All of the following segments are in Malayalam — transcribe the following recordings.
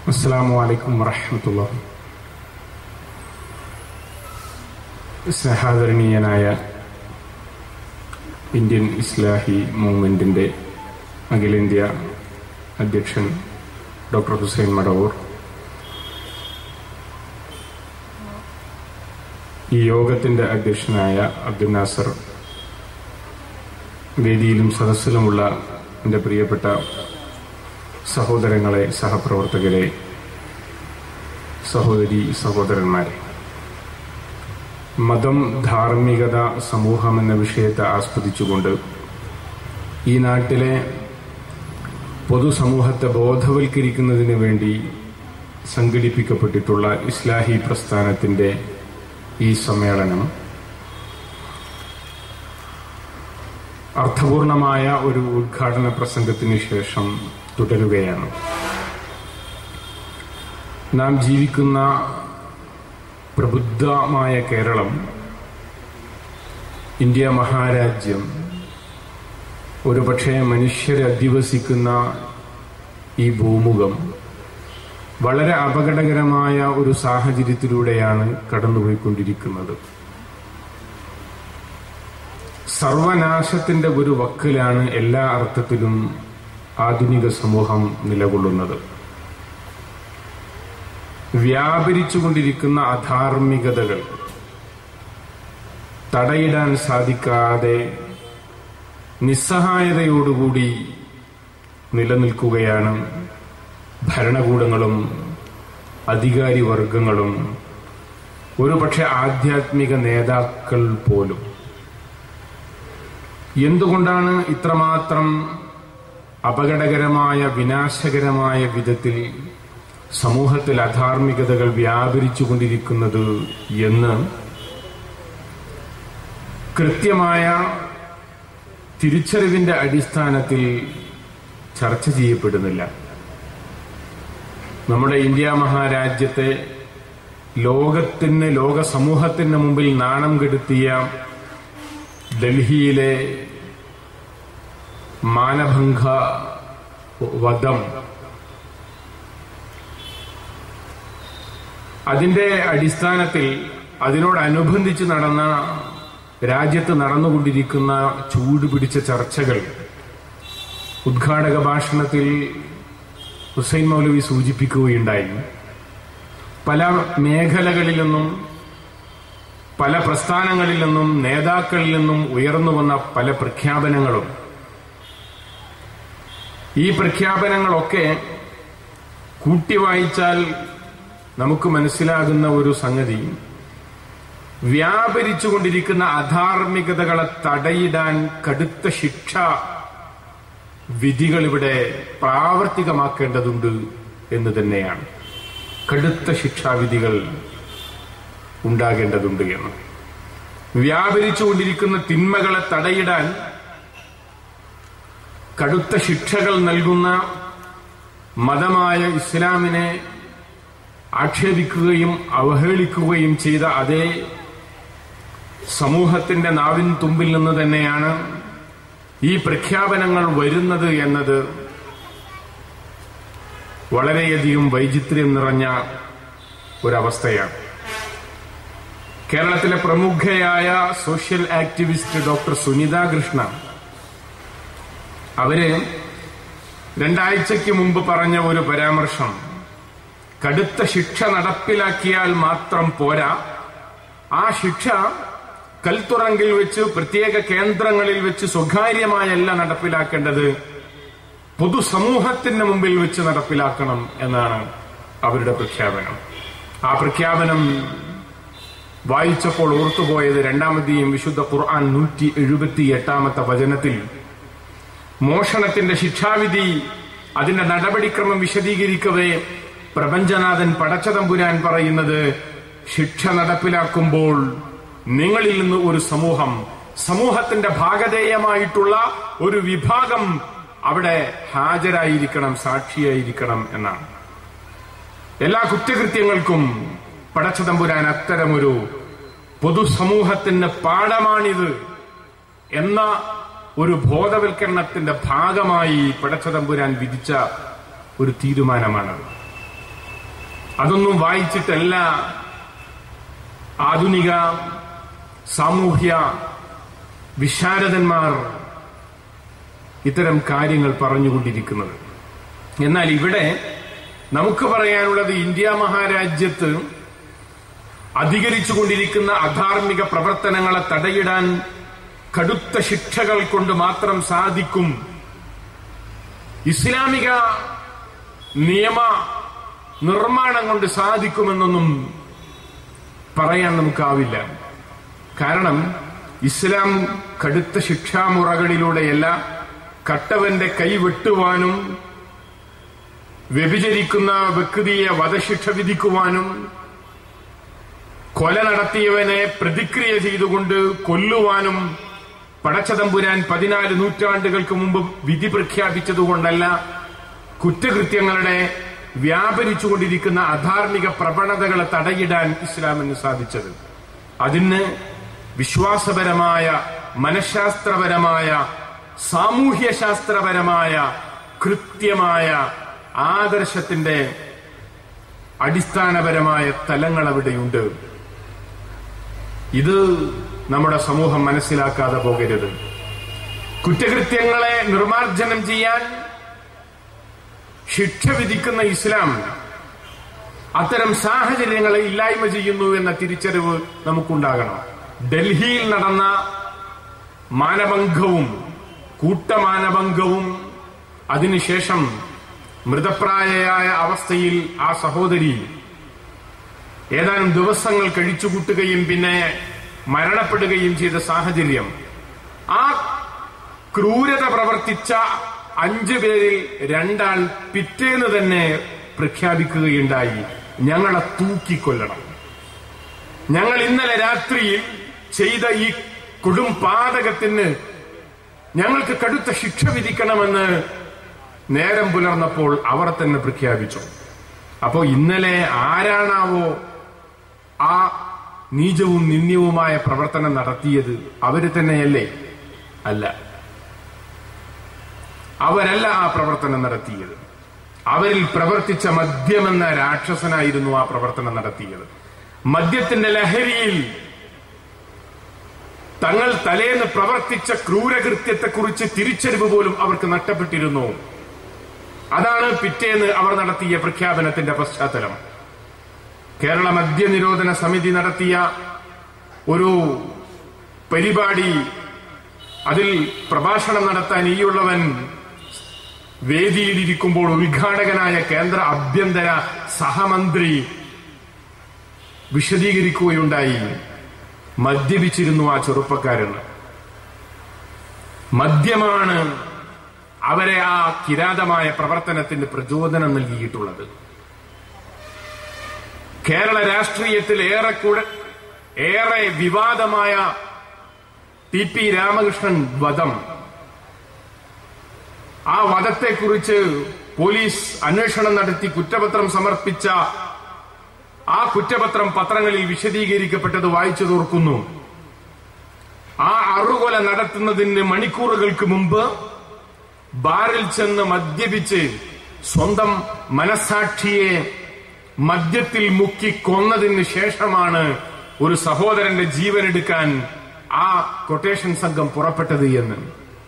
അസ്സാം വലൈക്കും വറഹമത്തുള്ള സ്നേഹാദരണീയനായ ഇന്ത്യൻ ഇസ്ലാഹി മൂവ്മെന്റിന്റെ അഖിലേന്ത്യാ അധ്യക്ഷൻ ഡോക്ടർ ഹുസൈൻ മടവൂർ ഈ യോഗത്തിന്റെ അധ്യക്ഷനായ അബ്ദുൽ നാസർ വേദിയിലും സദസ്സിലുമുള്ള എൻ്റെ പ്രിയപ്പെട്ട സഹോദരങ്ങളെ സഹപ്രവർത്തകരെ സഹോദരി സഹോദരന്മാരെ മതം ധാർമ്മികത സമൂഹം എന്ന വിഷയത്തെ ആസ്പദിച്ചുകൊണ്ട് ഈ നാട്ടിലെ പൊതുസമൂഹത്തെ ബോധവൽക്കരിക്കുന്നതിന് വേണ്ടി സംഘടിപ്പിക്കപ്പെട്ടിട്ടുള്ള ഇസ്ലാഹി പ്രസ്ഥാനത്തിന്റെ ഈ സമ്മേളനം അർത്ഥപൂർണമായ ഒരു ഉദ്ഘാടന പ്രസംഗത്തിന് ശേഷം തുടരുകയാണ് നാം ജീവിക്കുന്ന പ്രബുദ്ധമായ കേരളം ഇന്ത്യ മഹാരാജ്യം ഒരുപക്ഷെ മനുഷ്യരെ അധിവസിക്കുന്ന ഈ ഭൂമുഖം വളരെ അപകടകരമായ ഒരു സാഹചര്യത്തിലൂടെയാണ് കടന്നുപോയിക്കൊണ്ടിരിക്കുന്നത് സർവനാശത്തിന്റെ ഒരു വക്കിലാണ് എല്ലാ അർത്ഥത്തിലും ആധുനിക സമൂഹം നിലകൊള്ളുന്നത് വ്യാപരിച്ചുകൊണ്ടിരിക്കുന്ന അധാർമികതകൾ തടയിടാൻ സാധിക്കാതെ നിസ്സഹായതയോടുകൂടി നിലനിൽക്കുകയാണ് ഭരണകൂടങ്ങളും അധികാരി വർഗങ്ങളും ഒരുപക്ഷെ ആധ്യാത്മിക നേതാക്കൾ പോലും എന്തുകൊണ്ടാണ് ഇത്രമാത്രം അപകടകരമായ വിനാശകരമായ വിധത്തിൽ സമൂഹത്തിൽ അധാർമികതകൾ വ്യാപരിച്ചുകൊണ്ടിരിക്കുന്നത് എന്ന് കൃത്യമായ തിരിച്ചറിവിന്റെ അടിസ്ഥാനത്തിൽ ചർച്ച ചെയ്യപ്പെടുന്നില്ല നമ്മുടെ ഇന്ത്യ മഹാരാജ്യത്തെ ലോകത്തിന് ലോക സമൂഹത്തിന് മുമ്പിൽ നാണം കെടുത്തിയ ഡൽഹിയിലെ മാനഭംഗ വധം അതിന്റെ അടിസ്ഥാനത്തിൽ അതിനോടനുബന്ധിച്ച് നടന്ന രാജ്യത്ത് നടന്നുകൊണ്ടിരിക്കുന്ന ചൂട് പിടിച്ച ചർച്ചകൾ ഉദ്ഘാടക ഭാഷണത്തിൽ ഹുസൈൻ മൗലവി സൂചിപ്പിക്കുകയുണ്ടായി പല മേഖലകളിൽ നിന്നും പല പ്രസ്ഥാനങ്ങളിൽ നിന്നും നേതാക്കളിൽ നിന്നും ഉയർന്നു വന്ന പല പ്രഖ്യാപനങ്ങളും ഈ പ്രഖ്യാപനങ്ങളൊക്കെ കൂട്ടി വായിച്ചാൽ നമുക്ക് മനസ്സിലാകുന്ന ഒരു സംഗതി വ്യാപരിച്ചുകൊണ്ടിരിക്കുന്ന അധാർമികതകളെ തടയിടാൻ കടുത്ത ശിക്ഷ വിധികൾ ഇവിടെ പ്രാവർത്തികമാക്കേണ്ടതുണ്ട് എന്ന് തന്നെയാണ് കടുത്ത ശിക്ഷാവിധികൾ ഉണ്ടാകേണ്ടതുണ്ട് എന്ന് വ്യാപരിച്ചുകൊണ്ടിരിക്കുന്ന തിന്മകളെ തടയിടാൻ കടുത്ത ശിക്ഷകൾ നൽകുന്ന മതമായ ഇസ്ലാമിനെ ആക്ഷേപിക്കുകയും അവഹേളിക്കുകയും ചെയ്ത അതേ സമൂഹത്തിന്റെ നാവിൻ തുമ്പിൽ നിന്ന് തന്നെയാണ് ഈ പ്രഖ്യാപനങ്ങൾ വരുന്നത് എന്നത് വളരെയധികം വൈചിത്ര്യം നിറഞ്ഞ ഒരവസ്ഥയാണ് കേരളത്തിലെ പ്രമുഖയായ social activist doctor Sunitha Krishna അവര് രണ്ടാഴ്ചയ്ക്ക് മുമ്പ് പറഞ്ഞ ഒരു പരാമർശം കടുത്ത ശിക്ഷ നടപ്പിലാക്കിയാൽ മാത്രം പോരാ ആ ശിക്ഷ കൽത്തുറങ്കിൽ വെച്ച് പ്രത്യേക കേന്ദ്രങ്ങളിൽ വെച്ച് സ്വകാര്യമായല്ല നടപ്പിലാക്കേണ്ടത് പൊതുസമൂഹത്തിന് മുമ്പിൽ വെച്ച് നടപ്പിലാക്കണം എന്നാണ് അവരുടെ പ്രഖ്യാപനം ആ പ്രഖ്യാപനം വായിച്ചപ്പോൾ ഓർത്തുപോയത് രണ്ടാമത്തെയും വിശുദ്ധ ഖുർആൻ നൂറ്റി എഴുപത്തി എട്ടാമത്തെ വചനത്തിൽ മോഷണത്തിന്റെ ശിക്ഷാവിധി അതിന്റെ നടപടിക്രമം വിശദീകരിക്കവേ പ്രപഞ്ചനാഥൻ പടച്ചതമ്പുരാൻ പറയുന്നത് ശിക്ഷ നടപ്പിലാക്കുമ്പോൾ നിങ്ങളിൽ നിന്ന് ഒരു സമൂഹം സമൂഹത്തിന്റെ ഭാഗധേയമായിട്ടുള്ള ഒരു വിഭാഗം അവിടെ ഹാജരായിരിക്കണം സാക്ഷിയായിരിക്കണം എന്നാണ് എല്ലാ കുറ്റകൃത്യങ്ങൾക്കും പടച്ചതമ്പുരാൻ അത്തരമൊരു പൊതുസമൂഹത്തിന് പാഠമാണിത് എന്ന ഒരു ബോധവൽക്കരണത്തിന്റെ ഭാഗമായി പടച്ചതമ്പുരാൻ വിധിച്ച ഒരു തീരുമാനമാണ് അതൊന്നും വായിച്ചിട്ടല്ല ആധുനിക സാമൂഹ്യ വിശാരദന്മാർ ഇത്തരം കാര്യങ്ങൾ പറഞ്ഞുകൊണ്ടിരിക്കുന്നത് എന്നാൽ ഇവിടെ നമുക്ക് പറയാനുള്ളത് ഇന്ത്യ മഹാരാജ്യത്ത് അധികരിച്ചുകൊണ്ടിരിക്കുന്ന അധാർമിക പ്രവർത്തനങ്ങളെ തടയിടാൻ കടുത്ത ശിക്ഷകൾ കൊണ്ട് മാത്രം സാധിക്കും ഇസ്ലാമിക നിയമ നിർമ്മാണം കൊണ്ട് സാധിക്കുമെന്നൊന്നും പറയാൻ നമുക്കാവില്ല കാരണം ഇസ്ലാം കടുത്ത ശിക്ഷാമുറകളിലൂടെയല്ല കട്ടവന്റെ കൈ വെട്ടുവാനും വ്യഭിചരിക്കുന്ന വ്യക്തിയെ വധശിക്ഷ വിധിക്കുവാനും കൊല നടത്തിയവനെ പ്രതിക്രിയ ചെയ്തുകൊണ്ട് കൊല്ലുവാനും പടച്ചതമ്പുരാൻ പതിനാല് നൂറ്റാണ്ടുകൾക്ക് മുമ്പ് വിധി പ്രഖ്യാപിച്ചതുകൊണ്ടല്ല കുറ്റകൃത്യങ്ങളുടെ വ്യാപരിച്ചുകൊണ്ടിരിക്കുന്ന അധാർമിക പ്രവണതകളെ തടയിടാൻ ഇസ്ലാമിന് സാധിച്ചത് അതിന് വിശ്വാസപരമായ മനഃശാസ്ത്രപരമായ സാമൂഹ്യശാസ്ത്രപരമായ കൃത്യമായ ആദർശത്തിന്റെ അടിസ്ഥാനപരമായ തലങ്ങൾ അവിടെയുണ്ട് ഇത് നമ്മുടെ സമൂഹം മനസ്സിലാക്കാതെ പോകരുത് കുറ്റകൃത്യങ്ങളെ നിർമാർജനം ചെയ്യാൻ ശിക്ഷ വിധിക്കുന്ന ഇസ്ലാം അത്തരം സാഹചര്യങ്ങളെ ഇല്ലായ്മ ചെയ്യുന്നു എന്ന തിരിച്ചറിവ് നമുക്കുണ്ടാകണം ഡൽഹിയിൽ നടന്ന മാനഭംഗവും കൂട്ടമാനഭംഗവും അതിനുശേഷം മൃതപ്രായയായ അവസ്ഥയിൽ ആ സഹോദരി ഏതാനും ദിവസങ്ങൾ കഴിച്ചുകൂട്ടുകയും പിന്നെ മരണപ്പെടുകയും ചെയ്ത സാഹചര്യം ആ ക്രൂരത പ്രവർത്തിച്ച അഞ്ചു പേരിൽ രണ്ടാൾ പിറ്റേന്ന് തന്നെ പ്രഖ്യാപിക്കുകയുണ്ടായി ഞങ്ങളെ തൂക്കിക്കൊല്ലണം ഞങ്ങൾ ഇന്നലെ രാത്രിയിൽ ചെയ്ത ഈ കൊടും പാതകത്തിന് ഞങ്ങൾക്ക് കടുത്ത ശിക്ഷ വിധിക്കണമെന്ന് നേരം പുലർന്നപ്പോൾ അവർ തന്നെ പ്രഖ്യാപിച്ചു അപ്പോ ഇന്നലെ ആരാണാവോ ആ നീചവും നിന്ദ്യവുമായ പ്രവർത്തനം നടത്തിയത് അവര് തന്നെയല്ലേ അല്ല അവരല്ല ആ പ്രവർത്തനം നടത്തിയത് അവരിൽ പ്രവർത്തിച്ച മദ്യമെന്ന രാക്ഷസനായിരുന്നു ആ പ്രവർത്തനം നടത്തിയത് മദ്യത്തിന്റെ ലഹരിയിൽ തങ്ങൾ തലേന്ന് പ്രവർത്തിച്ച ക്രൂരകൃത്യത്തെക്കുറിച്ച് തിരിച്ചറിവ് പോലും അവർക്ക് നഷ്ടപ്പെട്ടിരുന്നു അതാണ് പിറ്റേന്ന് അവർ നടത്തിയ പ്രഖ്യാപനത്തിന്റെ പശ്ചാത്തലം കേരള മദ്യനിരോധന സമിതി നടത്തിയ ഒരു പരിപാടി അതിൽ പ്രഭാഷണം നടത്താൻ ഈയുള്ളവൻ വേദിയിലിരിക്കുമ്പോൾ ഉദ്ഘാടകനായ കേന്ദ്ര ആഭ്യന്തര സഹമന്ത്രി വിശദീകരിക്കുകയുണ്ടായി മദ്യപിച്ചിരുന്നു ആ ചെറുപ്പക്കാരൻ മദ്യമാണ് അവരെ ആ കിരാതമായ പ്രവർത്തനത്തിന് പ്രചോദനം നൽകിയിട്ടുള്ളത് കേരള രാഷ്ട്രീയത്തിൽ ഏറെ കൂടെ ഏറെ വിവാദമായ ടി പി രാമകൃഷ്ണൻ വധം ആ വധത്തെക്കുറിച്ച് പോലീസ് അന്വേഷണം നടത്തി കുറ്റപത്രം സമർപ്പിച്ച ആ കുറ്റപത്രം പത്രങ്ങളിൽ വിശദീകരിക്കപ്പെട്ടത് വായിച്ചു തോർക്കുന്നു ആ അറുകൊല നടത്തുന്നതിന് മണിക്കൂറുകൾക്ക് മുമ്പ് ബാറിൽ ചെന്ന് മദ്യപിച്ച് സ്വന്തം മനസാക്ഷിയെ മദ്യത്തിൽ മുക്കി കൊന്നതിന് ശേഷമാണ് ഒരു സഹോദരന്റെ ജീവനെടുക്കാൻ ആ കൊട്ടേഷൻ സംഘം പുറപ്പെട്ടത് എന്ന്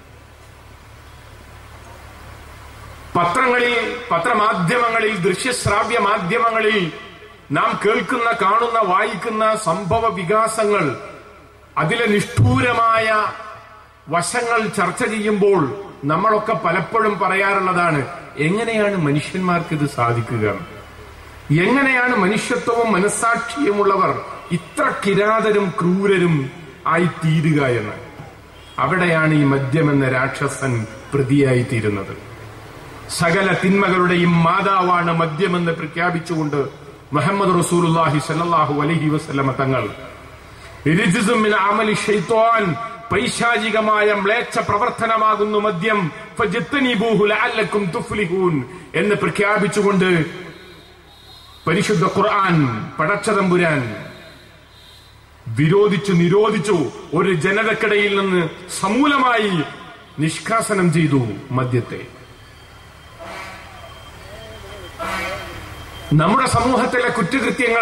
പത്രങ്ങളിൽ പത്രമാധ്യമങ്ങളിൽ ദൃശ്യശ്രാവ്യ മാധ്യമങ്ങളിൽ നാം കേൾക്കുന്ന കാണുന്ന വായിക്കുന്ന സംഭവ വികാസങ്ങൾ അതിലെ നിഷ്ഠൂരമായ വശങ്ങൾ ചർച്ച ചെയ്യുമ്പോൾ നമ്മളൊക്കെ പലപ്പോഴും പറയാറുള്ളതാണ് എങ്ങനെയാണ് മനുഷ്യന്മാർക്ക് ഇത് സാധിക്കുക എങ്ങനെയാണ് മനുഷ്യത്വവും മനസാക്ഷിയുമുള്ളവർ ഇത്ര കിരാതരും ക്രൂരരും ആയി തീരുക എന്ന് അവിടെയാണ് ഈ മദ്യമെന്ന രാക്ഷസൻ പ്രതിയായിത്തീരുന്നത് സകല തിന്മകളുടെയും മാതാവാണ് മദ്യമെന്ന് പ്രഖ്യാപിച്ചുകൊണ്ട് മുഹമ്മദ് റസൂലുല്ലാഹി സല്ലല്ലാഹു അലൈഹി വസല്ലമ തങ്ങൾ റിജ്സും മിൻ അമലി ശൈത്വാൻ പൈശാചികമായ മ്ലേച്ഛ പ്രവർത്തനമാകുന്നു മദ്യം ഫജിത്തനിബൂഹു ലഅല്ലക്കും തുഫ്ലിഹൂൻ എന്ന് പ്രഖ്യാപിച്ചുകൊണ്ട് പരിശുദ്ധ ഖുർആൻ പടച്ചതമ്പുരാൻ വിരോധിച്ചു നിരോധിച്ചു ഒരു ജനതക്കിടയിൽ നിന്ന് സമൂലമായി നിഷ്കാസനം ചെയ്തു മദ്യത്തെ നമ്മുടെ സമൂഹത്തിലെ കുറ്റകൃത്യങ്ങൾ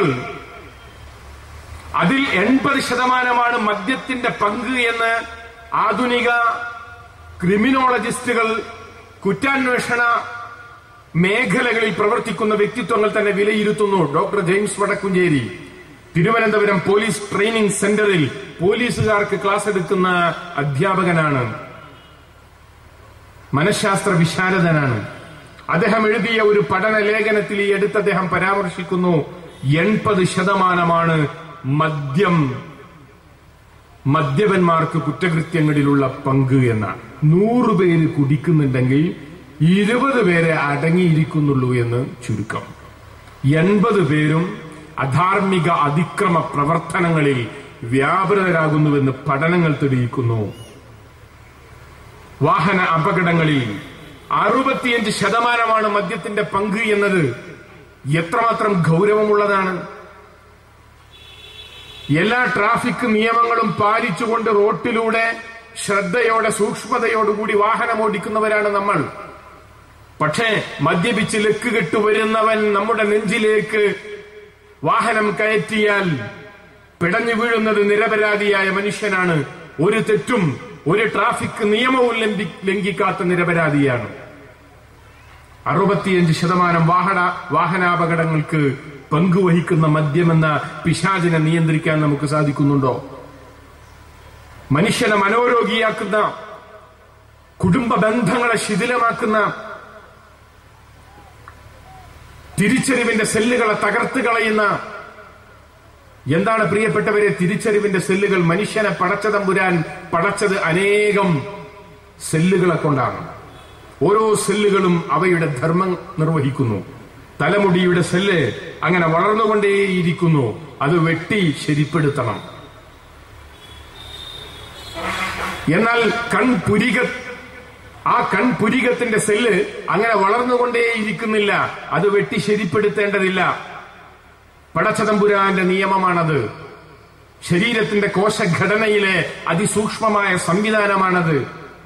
അതിൽ എൺപത് ശതമാനമാണ് മദ്യത്തിന്റെ പങ്ക് എന്ന് ആധുനിക ക്രിമിനോളജിസ്റ്റുകൾ കുറ്റാന്വേഷണ മേഖലകളിൽ പ്രവർത്തിക്കുന്ന വ്യക്തിത്വങ്ങൾ തന്നെ വിലയിരുത്തുന്നു doctor James Vadakkumchery Thiruvananthapuram police training സെന്ററിൽ പോലീസുകാർക്ക് ക്ലാസ് എടുക്കുന്ന അധ്യാപകനാണ് മനഃശാസ്ത്ര വിശാരദനാണ് അദ്ദേഹം എഴുതിയ ഒരു പഠന ലേഖനത്തിൽ ഈ അടുത്ത് അദ്ദേഹം പരാമർശിക്കുന്നു എൺപത് ശതമാനമാണ് മദ്യം മദ്യപന്മാർക്ക് കുറ്റകൃത്യങ്ങളിലുള്ള പങ്ക് എന്നാണ് നൂറ് പേര് കുടിക്കുന്നുണ്ടെങ്കിൽ ഇരുപത് പേരെ അടങ്ങിയിരിക്കുന്നുള്ളൂ എന്ന് ചുരുക്കം എൺപത് പേരും അധാർമിക അതിക്രമ പ്രവർത്തനങ്ങളിൽ വ്യാപൃതരാകുന്നുവെന്ന് പഠനങ്ങൾ തെളിയിക്കുന്നു വാഹന അപകടങ്ങളിൽ അറുപത്തിയഞ്ച് ശതമാനമാണ് മദ്യത്തിന്റെ പങ്ക് എന്നത് എത്രമാത്രം ഗൗരവമുള്ളതാണ് എല്ലാ ട്രാഫിക് നിയമങ്ങളും പാലിച്ചുകൊണ്ട് റോട്ടിലൂടെ ശ്രദ്ധയോടെ സൂക്ഷ്മതയോടുകൂടി വാഹനം ഓടിക്കുന്നവരാണ് നമ്മൾ പക്ഷേ മദ്യപിച്ച് ലക്ക് കെട്ടു വരുന്നവൻ നമ്മുടെ നെഞ്ചിലേക്ക് വാഹനം കയറ്റിയാൽ പിടഞ്ഞു വീഴുന്നത് നിരപരാധിയായ മനുഷ്യനാണ് ഒരു തെറ്റും ഒരു ട്രാഫിക് നിയമവും ലംഘി- ലംഘിക്കാത്ത നിരപരാധിയാണ് അറുപത്തിയഞ്ച് ശതമാനം വാഹന വാഹനാപകടങ്ങൾക്ക് പങ്കുവഹിക്കുന്ന മദ്യമെന്ന പിശാചിനെ നിയന്ത്രിക്കാൻ നമുക്ക് സാധിക്കുന്നുണ്ടോ മനുഷ്യനെ മനോരോഗിയാക്കുന്ന കുടുംബ ബന്ധങ്ങളെ ശിഥിലമാക്കുന്ന തിരിച്ചറിവിന്റെ സെല്ലുകളെ തകർത്ത് കളയുന്ന എന്താണ് പ്രിയപ്പെട്ടവരെ തിരിച്ചറിവിന്റെ സെല്ലുകൾ മനുഷ്യനെ പടച്ചതമ്പുരാൻ പടച്ചത് അനേകം സെല്ലുകളെ കൊണ്ടാണ് ഓരോ സെല്ലുകളും അവയുടെ ധർമ്മം നിർവഹിക്കുന്നു തലമുടിയുടെ സെല്ല് അങ്ങനെ വളർന്നുകൊണ്ടേയിരിക്കുന്നു അത് വെട്ടി ശരിപ്പെടുത്തണം എന്നാൽ കൺപുരിക ആ കൺപുരികത്തിന്റെ സെല്ല് അങ്ങനെ വളർന്നുകൊണ്ടേയിരിക്കുന്നില്ല അത് വെട്ടി ശരിപ്പെടുത്തേണ്ടതില്ല പടച്ചതമ്പുരാന്റെ നിയമമാണത് ശരീരത്തിന്റെ കോശഘടനയിലെ അതിസൂക്ഷ്മമായ സംവിധാനമാണത്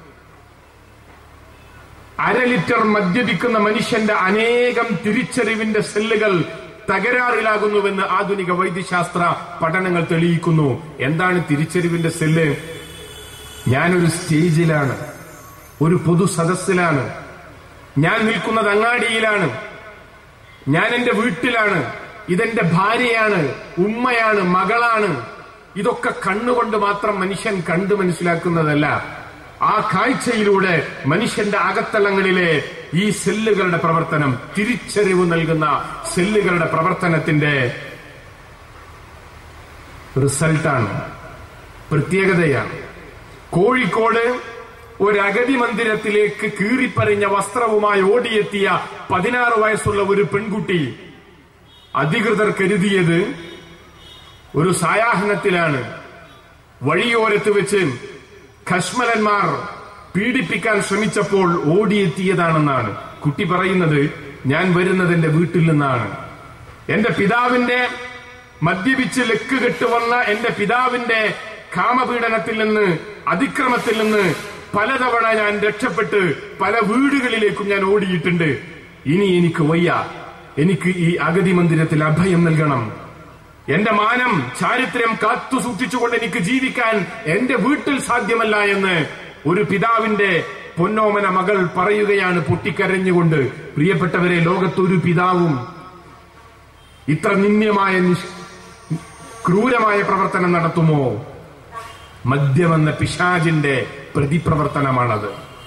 അര ലിറ്റർ മദ്യപിക്കുന്ന മനുഷ്യന്റെ അനേകം തിരിച്ചറിവിന്റെ സെല്ലുകൾ തകരാറിലാകുന്നുവെന്ന് ആധുനിക വൈദ്യശാസ്ത്ര പഠനങ്ങൾ തെളിയിക്കുന്നു എന്താണ് തിരിച്ചറിവിന്റെ സെല്ല് ഞാനൊരു സ്റ്റേജിലാണ് ഒരു പൊതു സദസ്സിലാണ് ഞാൻ നിൽക്കുന്നത് അങ്ങാടിയിലാണ് ഞാൻ എന്റെ വീട്ടിലാണ് ഇതെന്റെ ഭാര്യയാണ് ഉമ്മയാണ് മകളാണ് ഇതൊക്കെ കണ്ണുകൊണ്ട് മാത്രം മനുഷ്യൻ കണ്ടു മനസ്സിലാക്കുന്നതല്ല ആ കാഴ്ചയിലൂടെ മനുഷ്യന്റെ അകത്തളങ്ങളിലെ ഈ സെല്ലുകളുടെ പ്രവർത്തനം തിരിച്ചറിവ് നൽകുന്ന സെല്ലുകളുടെ പ്രവർത്തനത്തിന്റെ റിസൾട്ടാണ് പ്രത്യേകതയാണ് കോഴിക്കോട് ഒരു അഗതി മന്ദിരത്തിലേക്ക് കീറിപ്പറിഞ്ഞ വസ്ത്രവുമായി ഓടിയെത്തിയ പതിനാറ് വയസ്സുള്ള ഒരു പെൺകുട്ടി അധികൃതർ കരുതിയത് ഒരു സായാഹ്നത്തിലാണ് വഴിയോരത്ത് വെച്ച് ഖശ്മലന്മാർ പീഡിപ്പിക്കാൻ ശ്രമിച്ചപ്പോൾ ഓടിയെത്തിയതാണെന്നാണ് കുട്ടി പറയുന്നത് ഞാൻ വരുന്നത് എന്റെ വീട്ടിൽ നിന്നാണ് എന്റെ പിതാവിന്റെ മദ്യപിച്ച് ലക്ക് കെട്ടുവന്ന എന്റെ പിതാവിന്റെ കാമപീഡനത്തിൽ നിന്ന് അതിക്രമത്തിൽ നിന്ന് പലതവണ ഞാൻ രക്ഷപ്പെട്ട് പല വീടുകളിലേക്കും ഞാൻ ഓടിയിട്ടുണ്ട് ഇനി എനിക്ക് വയ്യ എനിക്ക് ഈ അഗതി മന്ദിരത്തിൽ അഭയം നൽകണം എന്റെ മാനം ചാരിത്രം കാത്തു സൂക്ഷിച്ചുകൊണ്ട് എനിക്ക് ജീവിക്കാൻ എന്റെ വീട്ടിൽ സാധ്യമല്ല എന്ന് ഒരു പിതാവിന്റെ പൊന്നോമന മകൾ പറയുകയാണ് പൊട്ടിക്കരഞ്ഞുകൊണ്ട് പ്രിയപ്പെട്ടവരെ ലോകത്തൊരു പിതാവും ഇത്ര നിന്ദ്യമായ നിഷ്- ക്രൂരമായ പ്രവർത്തനം നടത്തുമോ മദ്യമെന്ന പിശാചിന്റെ പ്രതിപ്രവർത്തനമാണത്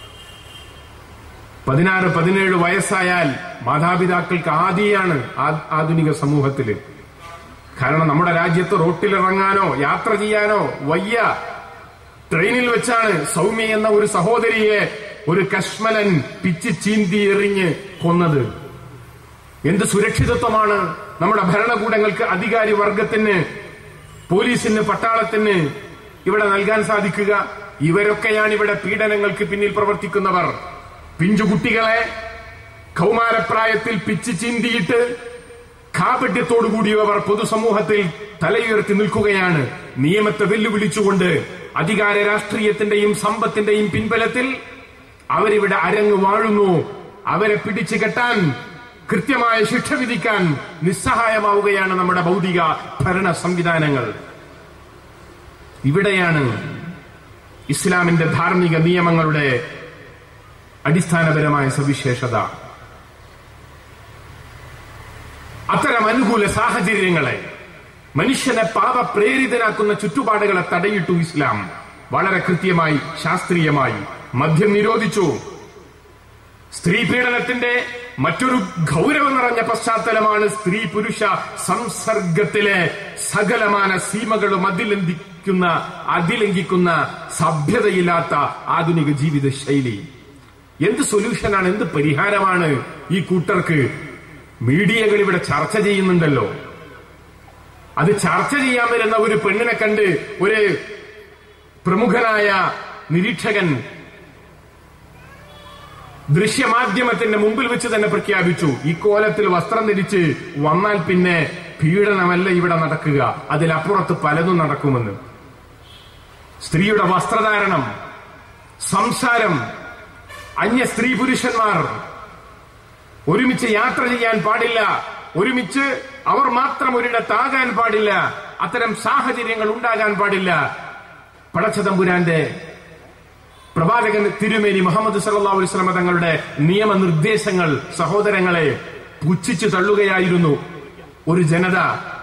പതിനാറ് പതിനേഴ് വയസ്സായാൽ മാതാപിതാക്കൾക്ക് ആദിയാണ് ആ- ആധുനിക സമൂഹത്തില് കാരണം നമ്മുടെ രാജ്യത്ത് റോട്ടിലിറങ്ങാനോ യാത്ര ചെയ്യാനോ വയ്യ ട്രെയിനിൽ വെച്ചാണ് സൗമ്യ എന്ന ഒരു സഹോദരിയെ ഒരു കശ്മലൻ പിച്ച് ചീന്തി എറിഞ്ഞ് കൊന്നത് എന്ത് സുരക്ഷിതത്വമാണ് നമ്മുടെ ഭരണകൂടങ്ങൾക്ക് അധികാരി വർഗത്തിന് പോലീസിന് പട്ടാളത്തിന് ഇവിടെ നൽകാൻ സാധിക്കുക ഇവരൊക്കെയാണ് ഇവിടെ പീഡനങ്ങൾക്ക് പിന്നിൽ പ്രവർത്തിക്കുന്നവർ പിഞ്ചുകുട്ടികളെ കൗമാരപ്രായത്തിൽ പിച്ച് ചീന്തിയിട്ട് കാപട്യത്തോടുകൂടി അവർ പൊതുസമൂഹത്തിൽ തലയുയർത്തി നിൽക്കുകയാണ് നിയമത്തെ വെല്ലുവിളിച്ചുകൊണ്ട് അധികാര രാഷ്ട്രീയത്തിന്റെയും സമ്പത്തിന്റെയും പിൻബലത്തിൽ അവരിവിടെ അരങ്ങ് വാഴുന്നു അവരെ പിടിച്ചു കെട്ടാൻ കൃത്യമായ ശിക്ഷ വിധിക്കാൻ നിസ്സഹായമാവുകയാണ് നമ്മുടെ ഭൗതിക ഭരണ സംവിധാനങ്ങൾ ഇവിടെയാണ് ഇസ്ലാമിന്റെ ധാർമ്മിക നിയമങ്ങളുടെ അടിസ്ഥാനപരമായ സവിശേഷത അത്തരം അനുകൂല സാഹചര്യങ്ങളെ മനുഷ്യനെ പാപപ്രേരിതനാക്കുന്ന ചുറ്റുപാടുകളെ തടയിട്ടു ഇസ്ലാം വളരെ കൃത്യമായി ശാസ്ത്രീയമായി മദ്യം നിരോധിച്ചു സ്ത്രീ പീഡനത്തിന്റെ മറ്റൊരു ഗൗരവം നിറഞ്ഞ പശ്ചാത്തലമാണ് സ്ത്രീ പുരുഷ സംസർഗത്തിലെ സകലമാന സീമകളും അതിലംഘിക്കുന്ന അതിലംഘിക്കുന്ന സഭ്യതയില്ലാത്ത ആധുനിക ജീവിത ശൈലി എന്ത് സൊല്യൂഷനാണ് എന്ത് പരിഹാരമാണ് ഈ കൂട്ടർക്ക് മീഡിയകൾ ഇവിടെ ചർച്ച ചെയ്യുന്നുണ്ടല്ലോ അത് ചർച്ച ചെയ്യാൻ വരുന്ന ഒരു പെണ്ണിനെ കണ്ട് ഒരു പ്രമുഖനായ നിരീക്ഷകൻ ദൃശ്യമാധ്യമത്തിന്റെ മുമ്പിൽ വെച്ച് തന്നെ പ്രഖ്യാപിച്ചു ഈ കോലത്തിൽ വസ്ത്രം ധരിച്ച് വന്നാൽ പിന്നെ പീഡനമല്ല ഇവിടെ നടക്കുക അതിലപ്പുറത്ത് പലതും നടക്കുമെന്ന് സ്ത്രീയുടെ വസ്ത്രധാരണം സംസാരം അന്യ സ്ത്രീ പുരുഷന്മാർ ഒരുമിച്ച് യാത്ര ചെയ്യാൻ പാടില്ല ഒരുമിച്ച് അവർ മാത്രം ഒരിടത്താകാൻ പാടില്ല അത്തരം സാഹചര്യങ്ങൾ ഉണ്ടാകാൻ പാടില്ല പടച്ചതമ്പുരാന്റെ പ്രവാചകൻ തിരുമേനി മുഹമ്മദ് സല്ലാ അലൈസ്ലമ തങ്ങളുടെ നിയമനിർദ്ദേശങ്ങൾ സഹോദരങ്ങളെ പുച്ഛിച്ചു തള്ളുകയായിരുന്നു ഒരു ജനത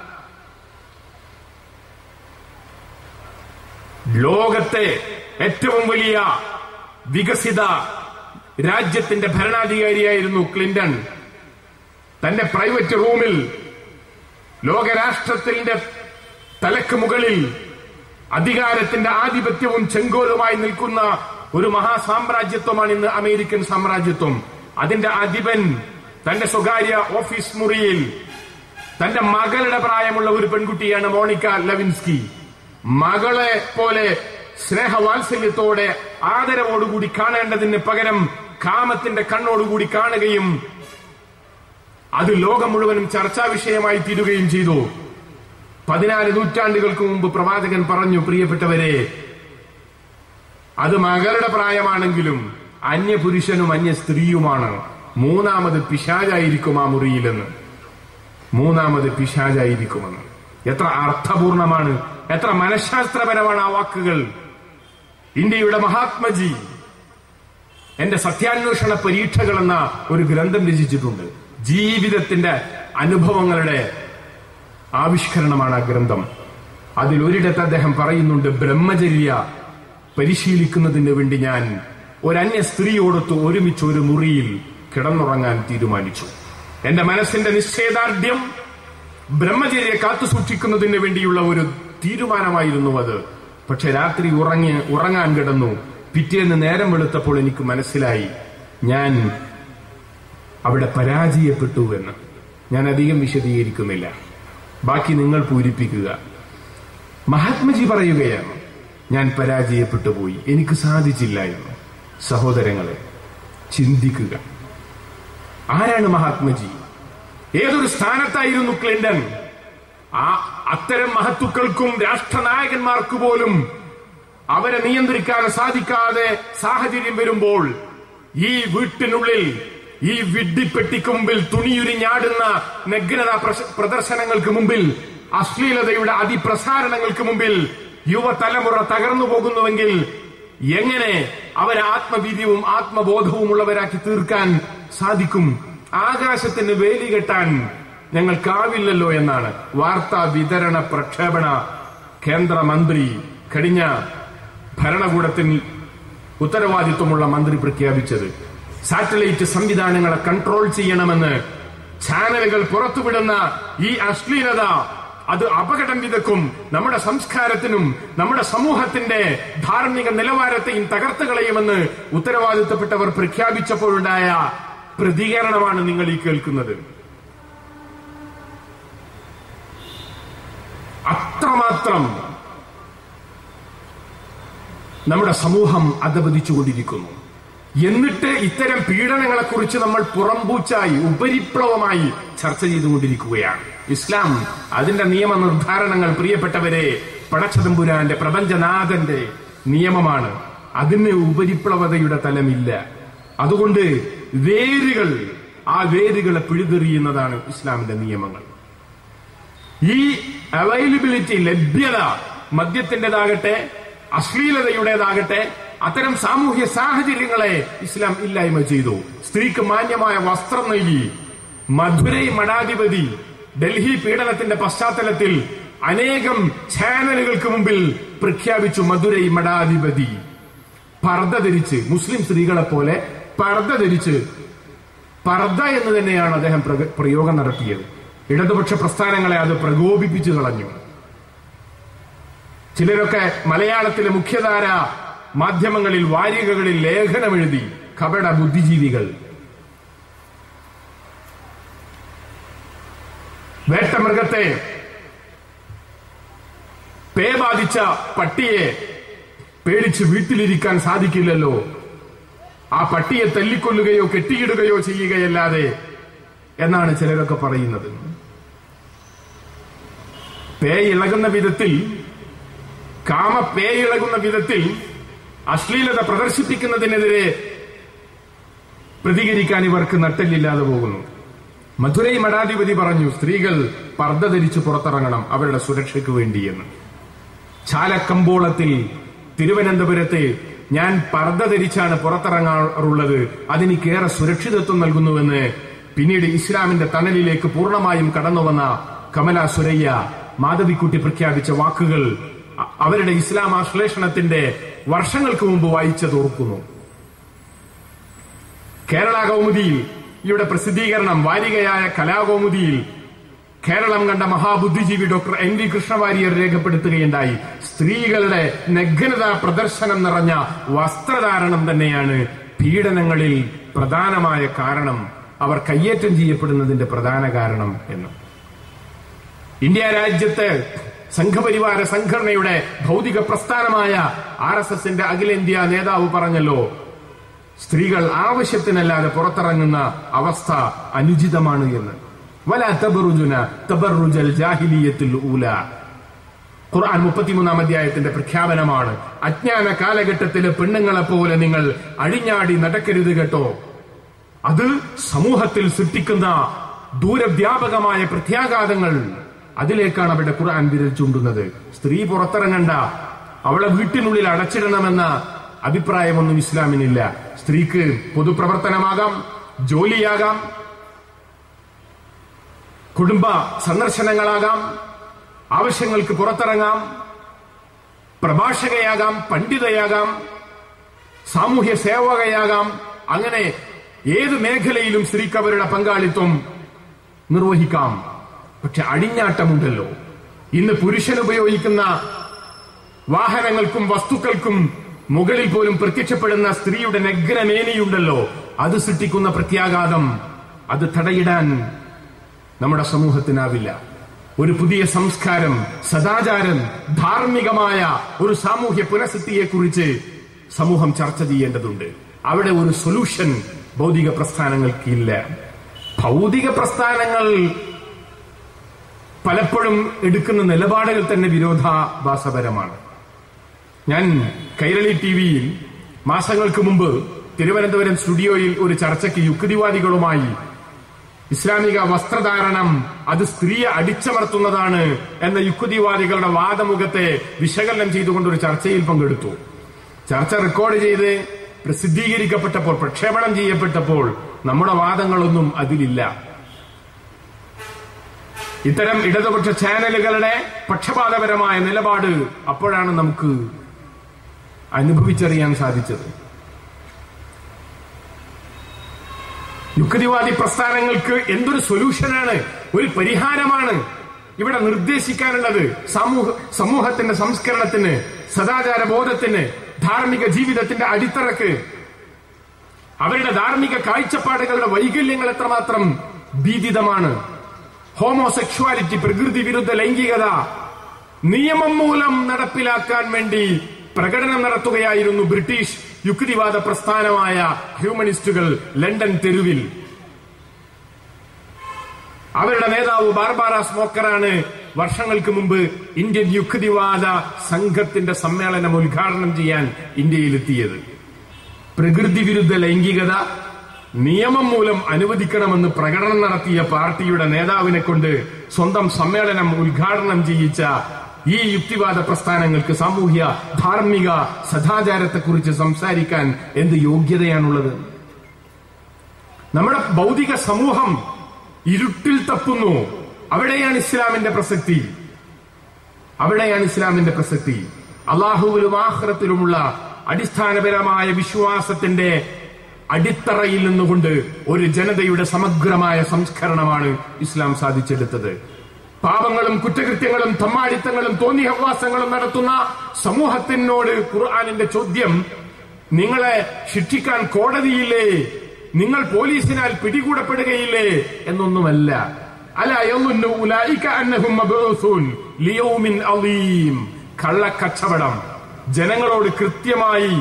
ലോകത്തെ ഏറ്റവും വലിയ വികസിത രാജ്യത്തിന്റെ ഭരണാധികാരിയായിരുന്നു ക്ലിന്റൺ തന്റെ പ്രൈവറ്റ് റൂമിൽ ലോകരാഷ്ട്രത്തിന്റെ തലക്ക് മുകളിൽ അധികാരത്തിന്റെ ആധിപത്യവും ചെങ്കോലുമായി നിൽക്കുന്ന ഒരു മഹാസാമ്രാജ്യത്വമാണ് ഇന്ന് അമേരിക്കൻ സാമ്രാജ്യത്വം അതിന്റെ അധിപൻ തന്റെ സ്വകാര്യ ഓഫീസ് മുറിയിൽ തന്റെ മകളുടെ പ്രായമുള്ള ഒരു പെൺകുട്ടിയാണ് മോണിക്ക ലവിൻസ്കി മകളെ പോലെ സ്നേഹവാത്സല്യത്തോടെ ആദരവോടുകൂടി കാണേണ്ടതിന് പകരം കാമത്തിന്റെ കണ്ണോടുകൂടി കാണുകയും അത് ലോകം മുഴുവനും ചർച്ചാ വിഷയമായി തീരുകയും ചെയ്തു പതിനാല് നൂറ്റാണ്ടുകൾക്ക് മുമ്പ് പ്രവാചകൻ പറഞ്ഞു പ്രിയപ്പെട്ടവരെ അത് മകളുടെ പ്രായമാണെങ്കിലും അന്യ പുരുഷനും അന്യ സ്ത്രീയുമാണ് മൂന്നാമത് പിശാചായിരിക്കും ആ മുറിയിലെന്ന് മൂന്നാമത് പിശാചായിരിക്കുമെന്ന് എത്ര അർത്ഥപൂർണമാണ് എത്ര മനഃശാസ്ത്രപരമാണ് ആ വാക്കുകൾ ഇന്ത്യയുടെ മഹാത്മജി എന്റെ സത്യാന്വേഷണ പരീക്ഷകൾ എന്ന ഒരു ഗ്രന്ഥം രചിച്ചിട്ടുണ്ട് ജീവിതത്തിന്റെ അനുഭവങ്ങളുടെ ആവിഷ്കരണമാണ് ആ ഗ്രന്ഥം അതിൽ ഒരിടത്ത് അദ്ദേഹം പറയുന്നുണ്ട് ബ്രഹ്മചര്യ പരിശീലിക്കുന്നതിന് വേണ്ടി ഞാൻ ഒരന്യ സ്ത്രീയോടൊത്ത് ഒരുമിച്ച് ഒരു മുറിയിൽ കിടന്നുറങ്ങാൻ തീരുമാനിച്ചു എന്റെ മനസ്സിന്റെ നിശ്ചയദാർഢ്യം ബ്രഹ്മചര്യ കാത്തുസൂക്ഷിക്കുന്നതിന് വേണ്ടിയുള്ള ഒരു തീരുമാനമായിരുന്നു അത് പക്ഷെ രാത്രി ഉറങ്ങി ഉറങ്ങാൻ കിടന്നു പിറ്റേന്ന് നേരം വെളുത്തപ്പോൾ എനിക്ക് മനസ്സിലായി ഞാൻ അവിടെ പരാജയപ്പെട്ടു എന്ന് ഞാൻ അധികം വിശദീകരിക്കുന്നില്ല ബാക്കി നിങ്ങൾ പൂരിപ്പിക്കുക മഹാത്മജി പറയുകയാണ് ഞാൻ പരാജയപ്പെട്ടു പോയി എനിക്ക് സാധിച്ചില്ല എന്ന് സഹോദരങ്ങളെ ചിന്തിക്കുക ആരാണ് മഹാത്മജി ഏതൊരു സ്ഥാനത്തായിരുന്നു ക്ലിന്റൺ ആ അത്തരം മഹത്തുക്കൾക്കും രാഷ്ട്രനായകന്മാർക്ക് പോലും അവരെ നിയന്ത്രിക്കാൻ സാധിക്കാതെ സാഹചര്യം വരുമ്പോൾ ഈ വീട്ടിനുള്ളിൽ ഈ വിഡ്ഢിപ്പെട്ടിക്ക് മുമ്പിൽ തുണിയുരിഞ്ഞാടുന്ന നഗ്നത പ്രശ- പ്രദർശനങ്ങൾക്ക് മുമ്പിൽ അശ്ലീലതയുടെ അതിപ്രസാരണങ്ങൾക്ക് മുമ്പിൽ യുവതലമുറ തകർന്നു പോകുന്നുവെങ്കിൽ എങ്ങനെ അവരെ ആത്മവീര്യവും ആത്മബോധവും ഉള്ളവരാക്കി തീർക്കാൻ സാധിക്കും ആകാശത്തിന് വേലി കെട്ടാൻ ഞങ്ങൾക്കാവില്ലല്ലോ എന്നാണ് വാർത്താ വിതരണ പ്രക്ഷേപണ കേന്ദ്രമന്ത്രി കഴിഞ്ഞ ഭരണകൂടത്തിൽ ഉത്തരവാദിത്വമുള്ള മന്ത്രി പ്രഖ്യാപിച്ചത് സാറ്റലൈറ്റ് സംവിധാനങ്ങളെ കൺട്രോൾ ചെയ്യണമെന്ന് ചാനലുകൾ പുറത്തുവിടുന്ന ഈ അശ്ലീലത അത് അപകടം വിതക്കും നമ്മുടെ സംസ്കാരത്തിനും നമ്മുടെ സമൂഹത്തിന്റെ ധാർമ്മിക നിലവാരത്തെയും തകർത്ത് കളയുമെന്ന് ഉത്തരവാദിത്തപ്പെട്ടവർ പ്രഖ്യാപിച്ചപ്പോഴുണ്ടായ പ്രതികരണമാണ് നിങ്ങൾ ഈ കേൾക്കുന്നത് അത്രമാത്രം നമ്മുടെ സമൂഹം അധപതിച്ചുകൊണ്ടിരിക്കുന്നു എന്നിട്ട് ഇത്തരം പീഡനങ്ങളെക്കുറിച്ച് നമ്മൾ പുറംപൂച്ചായി ഉപരിപ്ലവമായി ചർച്ച ചെയ്തുകൊണ്ടിരിക്കുകയാണ് ഇസ്ലാം അതിന്റെ നിയമനിർദ്ധാരണങ്ങൾ പ്രിയപ്പെട്ടവരെ പടച്ചതമ്പുരാന്റെ പ്രപഞ്ചനാഥന്റെ നിയമമാണ് അതിന് ഉപരിപ്ലവതയുടെ തലമില്ല അതുകൊണ്ട് വേരുകൾ ആ വേദികളെ പിഴുതെറിയുന്നതാണ് ഇസ്ലാമിന്റെ നിയമങ്ങൾ ഈ അവൈലബിലിറ്റി ലഭ്യത മദ്യത്തിൻ്റെതാകട്ടെ അശ്ലീലതയുടേതാകട്ടെ അത്തരം സാമൂഹ്യ സാഹചര്യങ്ങളെ ഇസ്ലാം ഇല്ലായ്മ ചെയ്തു സ്ത്രീക്ക് മാന്യമായ വസ്ത്രം നൽകി മധുരൈ മഠാധിപതി ഡൽഹി പീഡനത്തിന്റെ പശ്ചാത്തലത്തിൽ അനേകം ചാനലുകൾക്ക് മുമ്പിൽ പ്രഖ്യാപിച്ചു മധുരൈ മഠാധിപതി പർദ്ദ ധരിച്ച് മുസ്ലിം സ്ത്രീകളെ പോലെ പർദ്ദ ധരിച്ച് പർദ്ദ എന്ന് തന്നെയാണ് അദ്ദേഹം പ്രക- പ്രയോഗം നടത്തിയത് ഇടതുപക്ഷ പ്രസ്ഥാനങ്ങളെ അത് പ്രകോപിപ്പിച്ചു കളഞ്ഞു ചിലരൊക്കെ മലയാളത്തിലെ മുഖ്യധാര മാധ്യമങ്ങളിൽ വാരികകളിൽ ലേഖനമെഴുതി കപട ബുദ്ധിജീവികൾ വേട്ടമൃഗത്തെ പേ ബാധിച്ച പട്ടിയെ പേടിച്ച് വീട്ടിലിരിക്കാൻ സാധിക്കില്ലല്ലോ ആ പട്ടിയെ തല്ലിക്കൊല്ലുകയോ കെട്ടിയിടുകയോ ചെയ്യുകയല്ലാതെ എന്നാണ് ചിലരൊക്കെ പറയുന്നത് പേ ഇളകുന്ന വിധത്തിൽ കാമ പേ ഇളകുന്ന വിധത്തിൽ അശ്ലീലത പ്രദർശിപ്പിക്കുന്നതിനെതിരെ പ്രതികരിക്കാൻ ഇവർക്ക് നട്ടല്ലില്ലാതെ പോകുന്നു മധുരൈ മഠാധിപതി പറഞ്ഞു സ്ത്രീകൾ പർദ്ദ ധരിച്ച് പുറത്തിറങ്ങണം അവരുടെ സുരക്ഷയ്ക്ക് വേണ്ടിയെന്ന് ചാലക്കമ്പോളത്തിൽ തിരുവനന്തപുരത്ത് ഞാൻ പർദ്ദ ധരിച്ചാണ് പുറത്തിറങ്ങാറുള്ളത് അതെനിക്കേറെ സുരക്ഷിതത്വം നൽകുന്നുവെന്ന് പിന്നീട് ഇസ്ലാമിന്റെ തണലിലേക്ക് പൂർണ്ണമായും കടന്നുവന്ന കമല സുരയ്യ മാധവിക്കുട്ടി പ്രഖ്യാപിച്ച വാക്കുകൾ അ- അവരുടെ ഇസ്ലാം ആശ്ലേഷണത്തിന്റെ വർഷങ്ങൾക്ക് മുമ്പ് വായിച്ചത് ഓർക്കുന്നു കേരള കൗമുദിയിൽ ഇവിടെ പ്രസിദ്ധീകരണം വാരികയായ കലാകൗമുദിയിൽ കേരളം കണ്ട മഹാബുദ്ധിജീവി ഡോക്ടർ എൻ വി കൃഷ്ണവാര്യർ രേഖപ്പെടുത്തുകയുണ്ടായി സ്ത്രീകളുടെ നഗ്നത പ്രദർശനം നിറഞ്ഞ വസ്ത്രധാരണം തന്നെയാണ് പീഡനങ്ങളിൽ പ്രധാനമായ കാരണം അവർ കയ്യേറ്റം ചെയ്യപ്പെടുന്നതിന്റെ പ്രധാന കാരണം എന്ന് ഇന്ത്യ രാജ്യത്ത് സംഘപരിവാര സംഘടനയുടെ ഭൗതിക പ്രസ്ഥാനമായ ആർ എസ് എസിന്റെ അഖിലേന്ത്യാ നേതാവ് പറഞ്ഞല്ലോ സ്ത്രീകൾ ആവശ്യത്തിനല്ലാതെ പുറത്തിറങ്ങുന്ന അവസ്ഥ അനുചിതമാണ് എന്ന് വല തബറുജുന തബറുജൽ ജാഹിലിയത്തിൽ ഊല ഖുർആൻ മുപ്പത്തിമൂന്നാം അധ്യായത്തിന്റെ പ്രഖ്യാപനമാണ് അജ്ഞാന കാലഘട്ടത്തിലെ പെണ്ണുങ്ങളെ പോലെ നിങ്ങൾ അഴിഞ്ഞാടി നടക്കരുത് കേട്ടോ അത് സമൂഹത്തിൽ സൃഷ്ടിക്കുന്ന ദൂരവ്യാപകമായ പ്രത്യാഘാതങ്ങൾ അതിലേക്കാണ് അവിടെ ഖുർആൻ വിരൽ ചൂണ്ടുന്നത് സ്ത്രീ പുറത്തിറങ്ങണ്ട അവളെ വീട്ടിനുള്ളിൽ അടച്ചിടണമെന്ന അഭിപ്രായമൊന്നും ഇസ്ലാമിനില്ല സ്ത്രീക്ക് പൊതുപ്രവർത്തനമാകാം ജോലിയാകാം കുടുംബ സന്ദർശനങ്ങളാകാം ആവശ്യങ്ങൾക്ക് പുറത്തിറങ്ങാം പ്രഭാഷകയാകാം പണ്ഡിതയാകാം സാമൂഹ്യ സേവകയാകാം അങ്ങനെ ഏത് മേഖലയിലും സ്ത്രീക്ക് അവരുടെ പങ്കാളിത്തം നിർവഹിക്കാം പക്ഷെ അടിഞ്ഞാട്ടമുണ്ടല്ലോ ഇന്ന് പുരുഷൻ ഉപയോഗിക്കുന്ന വാഹനങ്ങൾക്കും വസ്തുക്കൾക്കും മുകളിൽ പോലും പ്രത്യക്ഷപ്പെടുന്ന സ്ത്രീയുടെ നഗ്നമേനിയുണ്ടല്ലോ അത് സൃഷ്ടിക്കുന്ന പ്രത്യാഘാതം അത് തടയിടാൻ നമ്മുടെ സമൂഹത്തിനാവില്ല ഒരു പുതിയ സംസ്കാരം സദാചാരം ധാർമ്മികമായ ഒരു സാമൂഹ്യ പുനഃസൃഷ്ടിയെക്കുറിച്ച് സമൂഹം ചർച്ച ചെയ്യേണ്ടതുണ്ട് അവിടെ ഒരു സൊല്യൂഷൻ ഭൗതിക പ്രസ്ഥാനങ്ങൾക്കില്ല ഭൗതിക പ്രസ്ഥാനങ്ങൾ പലപ്പോഴും എടുക്കുന്ന നിലപാടുകൾ തന്നെ വിരോധാഭാസപരമാണ് ഞാൻ കൈരളി ടി വിയിൽ മാസങ്ങൾക്ക് മുമ്പ് തിരുവനന്തപുരം സ്റ്റുഡിയോയിൽ ഒരു ചർച്ചയ്ക്ക് യുക്തിവാദികളുമായി ഇസ്ലാമിക വസ്ത്രധാരണം അത് സ്ത്രീയെ അടിച്ചമർത്തുന്നതാണ് എന്ന യുക്തിവാദികളുടെ വാദമുഖത്തെ വിശകലനം ചെയ്തുകൊണ്ട് ഒരു ചർച്ചയിൽ പങ്കെടുത്തു ചർച്ച റെക്കോർഡ് ചെയ്ത് പ്രസിദ്ധീകരിക്കപ്പെട്ടപ്പോൾ പ്രക്ഷേപണം ചെയ്യപ്പെട്ടപ്പോൾ നമ്മുടെ വാദങ്ങളൊന്നും അതിലില്ല ഇത്തരം ഇടതുപക്ഷ ചാനലുകളുടെ പക്ഷപാതപരമായ നിലപാട് അപ്പോഴാണ് നമുക്ക് അനുഭവിച്ചറിയാൻ സാധിച്ചത് യുക്തിവാദി പ്രസ്ഥാനങ്ങൾക്ക് എന്തൊരു സൊല്യൂഷനാണ് ഒരു പരിഹാരമാണ് ഇവിടെ നിർദ്ദേശിക്കാനുള്ളത് സമൂഹ സമൂഹത്തിന്റെ സംസ്കരണത്തിന് സദാചാര ബോധത്തിന് ധാർമ്മിക ജീവിതത്തിന്റെ അടിത്തറക്ക് അവരുടെ ധാർമ്മിക കാഴ്ചപ്പാടുകളുടെ വൈകല്യങ്ങൾ എത്രമാത്രം ഭീതിതമാണ് ഹോമോസെക്ഷുവാലിറ്റി പ്രകൃതി വിരുദ്ധ ലൈംഗികത നിയമം മൂലം നടപ്പിലാക്കാൻ വേണ്ടി പ്രകടനം നടത്തുകയായിരുന്നു ബ്രിട്ടീഷ് യുക്തിവാദ പ്രസ്ഥാനമായ ഹ്യൂമനിസ്റ്റുകൾ ലണ്ടൻ തെരുവിൽ അവരുടെ നേതാവ് ബാർബാറ സ്മോക്കറാണ് വർഷങ്ങൾക്ക് മുമ്പ് ഇന്ത്യൻ യുക്തിവാദ സംഘത്തിന്റെ സമ്മേളനം ഉദ്ഘാടനം ചെയ്യാൻ ഇന്ത്യയിലെത്തിയത് പ്രകൃതി വിരുദ്ധ ലൈംഗികത നിയമം മൂലം അനുവദിക്കണമെന്ന് പ്രകടനം നടത്തിയ പാർട്ടിയുടെ നേതാവിനെ കൊണ്ട് സ്വന്തം സമ്മേളനം ഉദ്ഘാടനം ചെയ്യിച്ച ഈ യുക്തിവാദ പ്രസ്ഥാനങ്ങൾക്ക് സാമൂഹ്യ ധാർമ്മിക സദാചാരത്തെക്കുറിച്ച് സംസാരിക്കാൻ എന്ത് യോഗ്യതയാണുള്ളത് നമ്മുടെ ഭൗതിക സമൂഹം ഇരുട്ടിൽ തപ്പുന്നു അവിടെയാണ് ഇസ്ലാമിന്റെ പ്രസക്തി അവിടെയാണ് ഇസ്ലാമിന്റെ പ്രസക്തി അള്ളാഹുവിലും ആഹ്റത്തിലുമുള്ള അടിസ്ഥാനപരമായ വിശ്വാസത്തിന്റെ അടിത്തറയിൽ നിന്നുകൊണ്ട് ഒരു ജനതയുടെ സമഗ്രമായ സംസ്കരണമാണ് ഇസ്ലാം സാധിച്ചെടുത്തത് പാപങ്ങളും കുറ്റകൃത്യങ്ങളും തമ്മാടിത്തങ്ങളും തോന്നിയവാസങ്ങളും നടത്തുന്ന സമൂഹത്തിനോട് ഖുർആാനിന്റെ ചോദ്യം നിങ്ങളെ ശിക്ഷിക്കാൻ കോടതിയില്ലേ നിങ്ങൾ പോലീസിനാൽ പിടികൂടപ്പെടുകയില്ലേ എന്നൊന്നുമല്ല അല യظن أولئك أنهم مبعوثون ليوم عظيم കള്ളക്കച്ചവടം ജനങ്ങളോട് കൃത്യമായി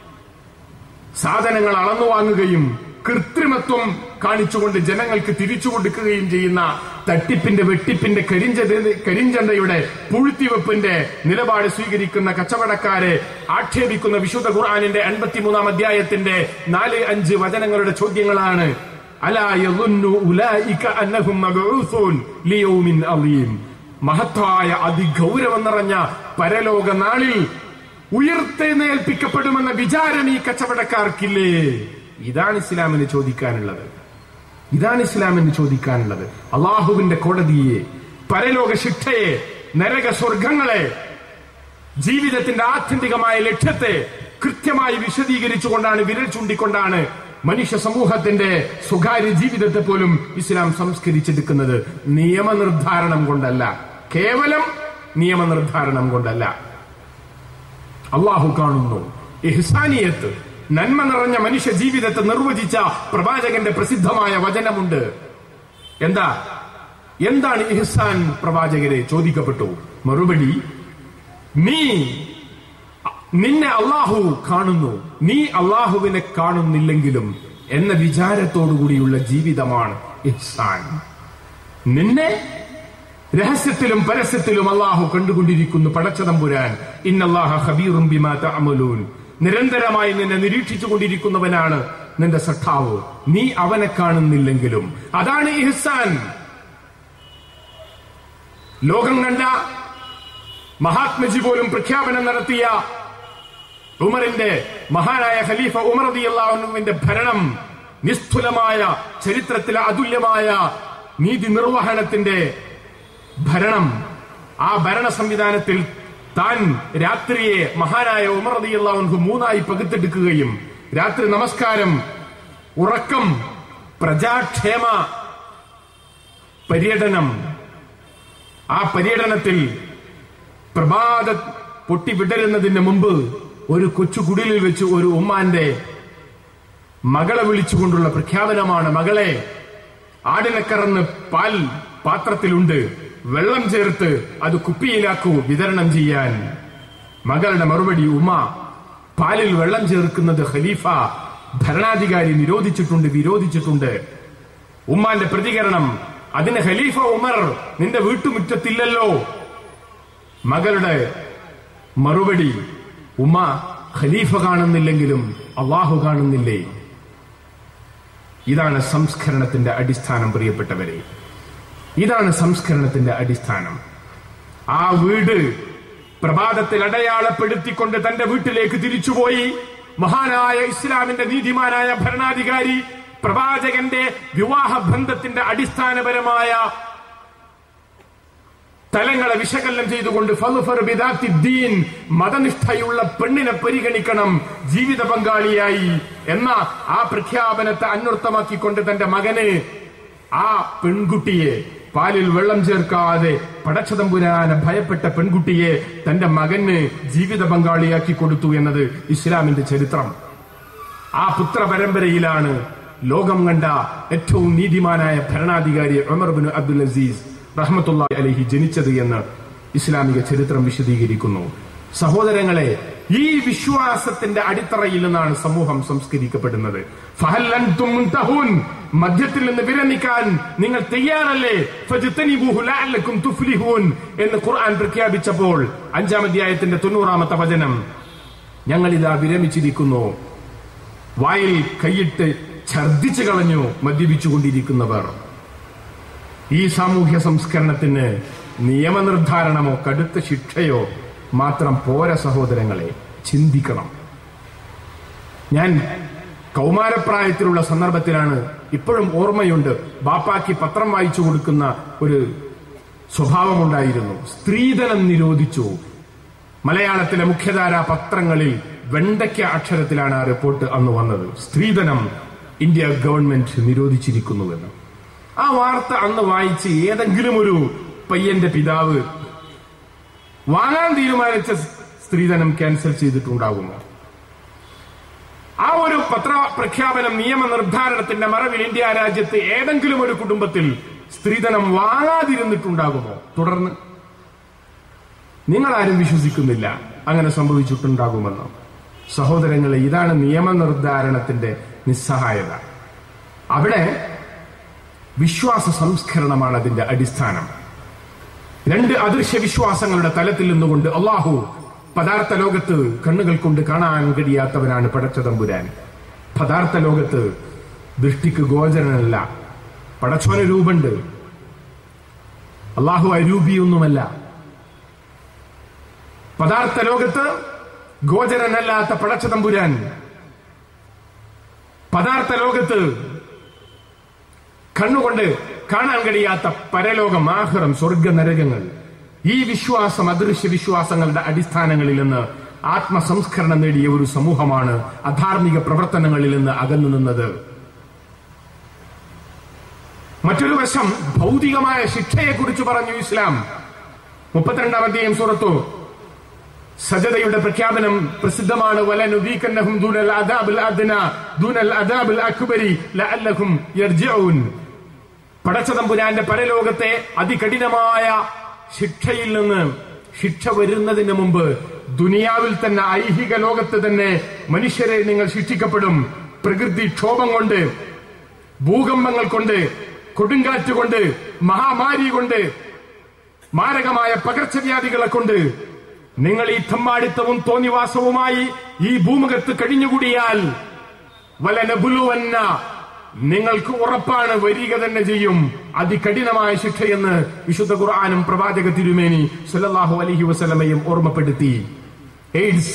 സാധനങ്ങൾ അളന്നു വാങ്ങുകയും കൃത്രിമത്വം കാണിച്ചുകൊണ്ട് ജനങ്ങൾക്ക് തിരിച്ചു കൊടുക്കുകയും ചെയ്യുന്ന തട്ടിപ്പിന്റെ വെട്ടിപ്പിന്റെ കരിഞ്ച കരിഞ്ചന്തയുടെ പൂഴ്ത്തിവെപ്പിന്റെ നിലപാട് സ്വീകരിക്കുന്ന കച്ചവടക്കാരെ ആക്ഷേപിക്കുന്ന വിശുദ്ധ ഖുർആാനിന്റെ അൻപത്തിമൂന്നാം അധ്യായത്തിന്റെ നാല് അഞ്ച് വചനങ്ങളുടെ ചോദ്യങ്ങളാണ് അലാ യظن أولئك أنهم مبعوثون ليوم عظيم മഹത്തായ അതിഗൗരവം നിറഞ്ഞ പരലോക നാളിൽ ഉയർത്തെഴുന്നേൽപ്പിക്കപ്പെടുമെന്ന വിചാരം ഈ കച്ചവടക്കാർക്കില്ലേ ഇതാണ് ഇസ്ലാമിന് ചോദിക്കാനുള്ളത് ഇതാണ് ഇസ്ലാമിന് ചോദിക്കാനുള്ളത് അള്ളാഹുവിന്റെ കോടതിയെ പരലോക ശിക്ഷയെ നരക സ്വർഗങ്ങളെ ജീവിതത്തിന്റെ ആത്യന്തികമായ ലക്ഷ്യത്തെ കൃത്യമായി വിശദീകരിച്ചുകൊണ്ടാണ് വിരൽ ചൂണ്ടിക്കൊണ്ടാണ് മനുഷ്യ സമൂഹത്തിന്റെ സ്വകാര്യ ജീവിതത്തെ പോലും ഇസ്ലാം സംസ്കരിച്ചെടുക്കുന്നത് നിയമനിർദ്ധാരണം കൊണ്ടല്ല കേവലം നിയമനിർദ്ധാരണം കൊണ്ടല്ല അള്ളാഹു കാണുന്നു ഇഹ്സാനിയത്ത് നന്മ നിറഞ്ഞ മനുഷ്യ ജീവിതത്തെ നിർവചിച്ച പ്രവാചകന്റെ പ്രസിദ്ധമായ വചനമുണ്ട് എന്താ എന്താണ് ഇഹ്സാൻ പ്രവാചകരെ ചോദിക്കപ്പെട്ടു മറുപടി നീ നിന്നെ അള്ളാഹു കാണുന്നു നീ അള്ളാഹുവിനെ കാണുന്നില്ലെങ്കിലും എന്ന വിചാരത്തോടുകൂടിയുള്ള ജീവിതമാണ് ഇഹ്സാൻ നിന്നെ രഹസ്യത്തിലും പരസ്യത്തിലും അള്ളാഹു കണ്ടുകൊണ്ടിരിക്കുന്നു പടച്ചതമ്പുരാൻ ഇന്നല്ലാഹ ഖബീറും ബിമാ തഅമലൂൻ നിരന്തരമായി നിന്നെ നിരീക്ഷിച്ചു കൊണ്ടിരിക്കുന്നവനാണ് നിന്റെ സഖാവ് നീ അവനെ കാണുന്നില്ലെങ്കിലും അതാണ് ഇഹ്സാൻ ലോകം കണ്ട മഹാത്മജി പോലും പ്രഖ്യാപനം നടത്തിയ ഉമറിന്റെ മഹാനായ ഖലീഫ ഉമർ റളിയല്ലാഹുവിന്റെ ഭരണം നിസ്തുലമായ ചരിത്രത്തിലെ അതുല്യമായ നീതി നിർവഹണത്തിന്റെ ഭരണം ആ ഭരണ സംവിധാനത്തിൽ താൻ രാത്രിയെ മഹാനായ ഉമർ റളിയല്ലാഹു മൂന്നായി പകുത്തെടുക്കുകയും രാത്രി നമസ്കാരം ഉറക്കം പ്രജാക്ഷേമ പര്യടനം ആ പര്യടനത്തിൽ പ്രഭാത പൊട്ടി വിടരുന്നതിന് മുമ്പ് ഒരു കൊച്ചു കുടിലിൽ വെച്ച് ഒരു ഉമ്മാന്റെ മകളെ വിളിച്ചുകൊണ്ടുള്ള പ്രഖ്യാപനമാണ് മകളെ ആടിനെ കറന്ന് പാൽ പാത്രത്തിലുണ്ട് വെള്ളം ചേർത്ത് അത് കുപ്പിയിലാക്കൂ വിതരണം ചെയ്യാൻ മകളുടെ മറുപടി ഉമ്മ പാലിൽ വെള്ളം ചേർക്കുന്നത് ഖലീഫ ഭരണാധികാരി നിരോധിച്ചിട്ടുണ്ട് വിരോധിച്ചിട്ടുണ്ട് ഉമ്മാന്റെ പ്രതികരണം അതിന് ഖലീഫ ഉമർ നിന്റെ വീട്ടുമുറ്റത്തില്ലല്ലോ മകളുടെ മറുപടി ഉമ്മ ഖലീഫ കാണുന്നില്ലെങ്കിലും അള്ളാഹു കാണുന്നില്ലേ ഇതാണ് സംസ്കരണത്തിന്റെ അടിസ്ഥാനം പ്രിയപ്പെട്ടവരെ ഇതാണ് സംസ്കരണത്തിന്റെ അടിസ്ഥാനം ആ വീട് പ്രഭാതത്തിൽ അടയാളപ്പെടുത്തിക്കൊണ്ട് തന്റെ വീട്ടിലേക്ക് തിരിച്ചുപോയി മഹാനായ ഇസ്ലാമിന്റെ നീതിമാനായ ഭരണാധികാരി പ്രവാചകന്റെ വിവാഹ ബന്ധത്തിന്റെ അടിസ്ഥാനപരമായ തലങ്ങളെ വിശകലനം ചെയ്തുകൊണ്ട് ഫലുഫർ ബിദാത്തി ദീൻ മതനിഷ്ഠയുള്ള പെണ്ണിനെ പരിഗണിക്കണം ജീവിത പങ്കാളിയായി എന്ന ആ പ്രഖ്യാപനത്തെ അന്വർത്ഥമാക്കിക്കൊണ്ട് തന്റെ മകന് ആ പെൺകുട്ടിയെ പാലിൽ വെള്ളം ചേർക്കാതെ പടച്ചതമ്പുരാനെ ഭയപ്പെട്ട പെൺകുട്ടിയെ തന്റെ മകന് ജീവിത പങ്കാളിയാക്കി കൊടുത്തു എന്നത് ഇസ്ലാമിന്റെ ചരിത്രം ആ പുത്ര പരമ്പരയിലാണ് ലോകം കണ്ട ഏറ്റവും നീതിമാനായ ഭരണാധികാരി ഉമർ ബിൻ അബ്ദുൽ അസീസ് റഹ്മത്തുള്ള അലഹി ജനിച്ചത് എന്ന് ഇസ്ലാമിക ചരിത്രം വിശദീകരിക്കുന്നു സഹോദരങ്ങളെ ഈ വിശ്വാസത്തിന്റെ അടിത്തറയിൽ നിന്നാണ് സമൂഹം സംസ്കരിക്കപ്പെടുന്നത് ഫഹൽ അൻതും മുൻതഹൂൻ മധ്യത്തിൽ നിന്ന് വിരമിക്കാൻ നിങ്ങൾ തയ്യാറല്ലേ ഫജ്തനിബൂഹു ലഅല്ലക്കും തുഫ്ലിഹൂൻ എന്ന് ഖുർആൻ പ്രഖ്യാപിച്ചപ്പോൾ അഞ്ചാം അധ്യായത്തിന്റെ തൊണ്ണൂറാമത്തെ വചനം ഞങ്ങൾ ഇതാ വിരമിച്ചിരിക്കുന്നു വായിൽ കൈയിട്ട് ഛർദിച്ചു കളഞ്ഞു മദ്യപിച്ചുകൊണ്ടിരിക്കുന്നവർ ഈ സാമൂഹ്യ സംസ്കരണത്തിന് നിയമനിർദ്ധാരണമോ കടുത്ത ശിക്ഷയോ മാത്രം പോര സഹോദരങ്ങളെ ചിന്തിക്കണം ഞാൻ കൗമാരപ്രായത്തിലുള്ള സന്ദർഭത്തിലാണ് ഇപ്പോഴും ഓർമ്മയുണ്ട് ബാപ്പാക്ക് പത്രം വായിച്ചു കൊടുക്കുന്ന ഒരു സ്വഭാവമുണ്ടായിരുന്നു സ്ത്രീധനം നിരോധിച്ചു മലയാളത്തിലെ മുഖ്യധാര പത്രങ്ങളിൽ വെണ്ടയ്ക്ക അക്ഷരത്തിലാണ് ആ റിപ്പോർട്ട് അന്ന് വന്നത് സ്ത്രീധനം ഇന്ത്യ ഗവൺമെന്റ് നിരോധിച്ചിരിക്കുന്നുവെന്ന് ആ വാർത്ത അന്ന് വായിച്ച് ഏതെങ്കിലും ഒരു പയ്യന്റെ പിതാവ് വാങ്ങാൻ തീരുമാനിച്ച സ്ത്രീധനം ക്യാൻസൽ ചെയ്തിട്ടുണ്ടാകുമോ ആ ഒരു പത്ര പ്രഖ്യാപനം നിയമ നിർദ്ധാരണത്തിന്റെ മറവിൽ ഇന്ത്യ രാജ്യത്ത് ഏതെങ്കിലും ഒരു കുടുംബത്തിൽ സ്ത്രീധനം വാങ്ങാതിരുന്നിട്ടുണ്ടാകുമോ തുടർന്ന് നിങ്ങൾ ആരും വിശ്വസിക്കുന്നില്ല അങ്ങനെ സംഭവിച്ചിട്ടുണ്ടാകുമെന്ന് സഹോദരങ്ങളെ ഇതാണ് നിയമനിർദ്ധാരണത്തിന്റെ നിസ്സഹായത അവിടെ വിശ്വാസ സംസ്കരണമാണ് അതിന്റെ അടിസ്ഥാനം രണ്ട് അദൃശ്യ വിശ്വാസങ്ങളുടെ തലത്തിൽ നിന്നുകൊണ്ട് അള്ളാഹു പദാർത്ഥ ലോകത്ത് കണ്ണുകൾ കൊണ്ട് കാണാൻ കഴിയാത്തവനാണ് പടച്ചതമ്പുരാൻ പദാർത്ഥ ലോകത്ത് ദൃഷ്ടിക്ക് ഗോചരനല്ല പടച്ചോന രൂപുണ്ട് അള്ളാഹു അരൂപിയൊന്നുമല്ല പദാർത്ഥ ലോകത്ത് ഗോചരനല്ലാത്ത പടച്ചതമ്പുരാൻ പദാർത്ഥ ലോകത്ത് കണ്ണുകൊണ്ട് കാണാൻ കഴിയാത്ത പരലോകം ആഹ്റം സ്വർഗ നരകങ്ങൾ ഈ വിശ്വാസം അദൃശ്യ വിശ്വാസങ്ങളുടെ അടിസ്ഥാനങ്ങളിൽ നിന്ന് ആത്മസംസ്കരണം നേടിയ ഒരു സമൂഹമാണ് അധാർമിക പ്രവർത്തനങ്ങളിൽ നിന്ന് അകന്നു നിന്നത് മറ്റൊരു വശം ഭൗതികമായ ശിക്ഷയെക്കുറിച്ച് പറഞ്ഞു ഇസ്ലാം മുപ്പത്തിരണ്ടാം അധ്യായം സുറത്തു സജതയുടെ പ്രഖ്യാപനം പ്രസിദ്ധമാണ് വലനുദീകന്നഹും ദൂനൽ അദാബിൽ അദ്ന ദൂനൽ അദാബിൽ അക്ബരി ലഅല്ലഹും യർജിഊൻ പടച്ചതമ്പുരാന്റെ പരലോകത്തെ അതികഠിനമായ ശിക്ഷയിൽ നിന്ന് ശിക്ഷ വരുന്നതിന് മുമ്പ് ദുനിയാവിൽ തന്നെ ഐഹിക ലോകത്ത് തന്നെ മനുഷ്യരെ നിങ്ങൾ ശിക്ഷിക്കപ്പെടും പ്രകൃതി ക്ഷോഭം കൊണ്ട് ഭൂകമ്പങ്ങൾ കൊണ്ട് കൊടുങ്കാറ്റ് കൊണ്ട് മഹാമാരി കൊണ്ട് മാരകമായ പകർച്ചവ്യാധികളെ കൊണ്ട് നിങ്ങൾ ഈ തമ്മാടിത്തവും തോന്നിവാസവുമായി ഈ ഭൂമുഖത്ത് കഴിഞ്ഞുകൂടിയാൽ വലനബുലുവന്ന നിങ്ങൾക്ക് ഉറപ്പാണ് വരിക തന്നെ ചെയ്യും അതികഠിനമായ ശിക്ഷയെന്ന് വിശുദ്ധ ഖുർആാനും പ്രവാചക തിരുമേനി സല്ലല്ലാഹു അലൈഹി വസല്ലമയും ഓർമ്മപ്പെടുത്തി എയ്ഡ്സ്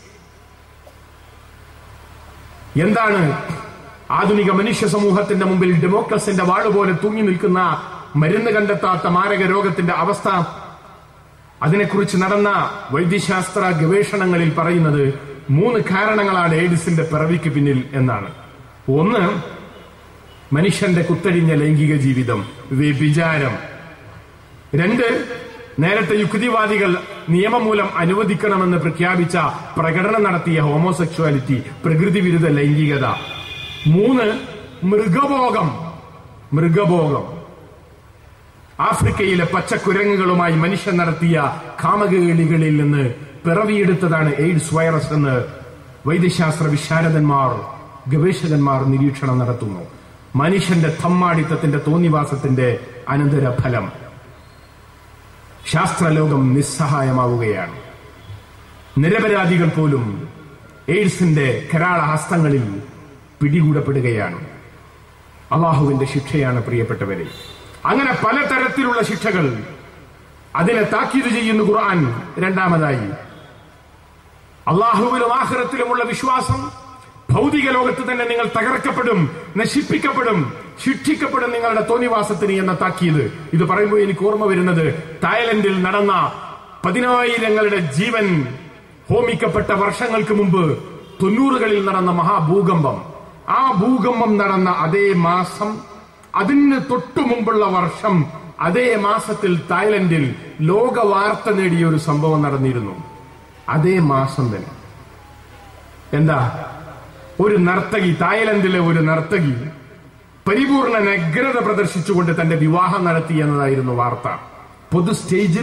എന്താണ് ആധുനിക മനുഷ്യ സമൂഹത്തിന്റെ മുമ്പിൽ ഡെമോക്രസിന്റെ വാളുപോലെ തൂങ്ങി നിൽക്കുന്ന മരുന്ന് കണ്ടെത്താത്ത മാരക രോഗത്തിന്റെ അവസ്ഥ അതിനെക്കുറിച്ച് നടന്ന വൈദ്യശാസ്ത്ര ഗവേഷണങ്ങളിൽ പറയുന്നത് മൂന്ന് കാരണങ്ങളാണ് എയ്ഡ്സിന്റെ പിറവിക്ക് പിന്നിൽ എന്നാണ് ഒന്ന് മനുഷ്യന്റെ കുത്തഴിഞ്ഞ ലൈംഗിക ജീവിതം വ്യഭിചാരം രണ്ട് നേരത്തെ യുക്തിവാദികൾ നിയമം മൂലം അനുവദിക്കണമെന്ന് പ്രഖ്യാപിച്ച പ്രകടനം നടത്തിയ ഹോമോസെക്ഷുവാലിറ്റി പ്രകൃതി വിരുദ്ധ ലൈംഗികത മൂന്ന് മൃഗഭോഗം മൃഗഭോഗം ആഫ്രിക്കയിലെ പച്ചക്കുരങ്ങുകളുമായി മനുഷ്യൻ നടത്തിയ കാമകേളികളിൽ നിന്ന് പിറവിയെടുത്തതാണ് എയ്ഡ്സ് വൈറസ് എന്ന് വൈദ്യശാസ്ത്ര വിശാരദന്മാർ ഗവേഷകന്മാർ നിരീക്ഷണം നടത്തുന്നു മനുഷ്യന്റെ തമ്മാടിത്തത്തിന്റെ തോന്നിവാസത്തിന്റെ അനന്തരഫലം ശാസ്ത്രലോകം നിസ്സഹായമാവുകയാണ് നിരപരാധികൾ പോലും എയ്ഡ്സിന്റെ കരാള ഹസ്തങ്ങളിൽ പിടികൂടപ്പെടുകയാണ് അള്ളാഹുവിന്റെ ശിക്ഷയാണ് പ്രിയപ്പെട്ടവരെ അങ്ങനെ പലതരത്തിലുള്ള ശിക്ഷകൾ അതിനെ താക്കീത് ചെയ്യുന്നു ഖുർആൻ രണ്ടാമതായി അള്ളാഹുവിലും ആഹ്റത്തിലുമുള്ള വിശ്വാസം ഭൗതിക ലോകത്ത് തന്നെ നിങ്ങൾ തകർക്കപ്പെടും നശിപ്പിക്കപ്പെടും ശിക്ഷിക്കപ്പെടും നിങ്ങളുടെ തോന്നിവാസത്തിന് എന്ന താക്കീത് ഇത് പറയുമ്പോൾ എനിക്ക് ഓർമ്മ വരുന്നത് തായ്ലൻഡിൽ നടന്ന പതിനായിരങ്ങളുടെ ജീവൻ ഹോമിക്കപ്പെട്ട വർഷങ്ങൾക്ക് മുമ്പ് തൊണ്ണൂറുകളിൽ നടന്ന മഹാഭൂകമ്പം ആ ഭൂകമ്പം നടന്ന അതേ മാസം അതിന് തൊട്ടു മുമ്പുള്ള വർഷം അതേ മാസത്തിൽ തായ്ലൻഡിൽ ലോക വാർത്ത നേടിയ ഒരു സംഭവം നടന്നിരുന്നു അതേ മാസം തന്നെ എന്താ ഒരു നർത്തകി തായ്ലൻഡിലെ ഒരു നർത്തകി പരിപൂർണ നഗ്നത പ്രദർശിച്ചുകൊണ്ട് തന്റെ വിവാഹം നടത്തി എന്നതായിരുന്നു വാർത്ത പൊതു സ്റ്റേജിൽ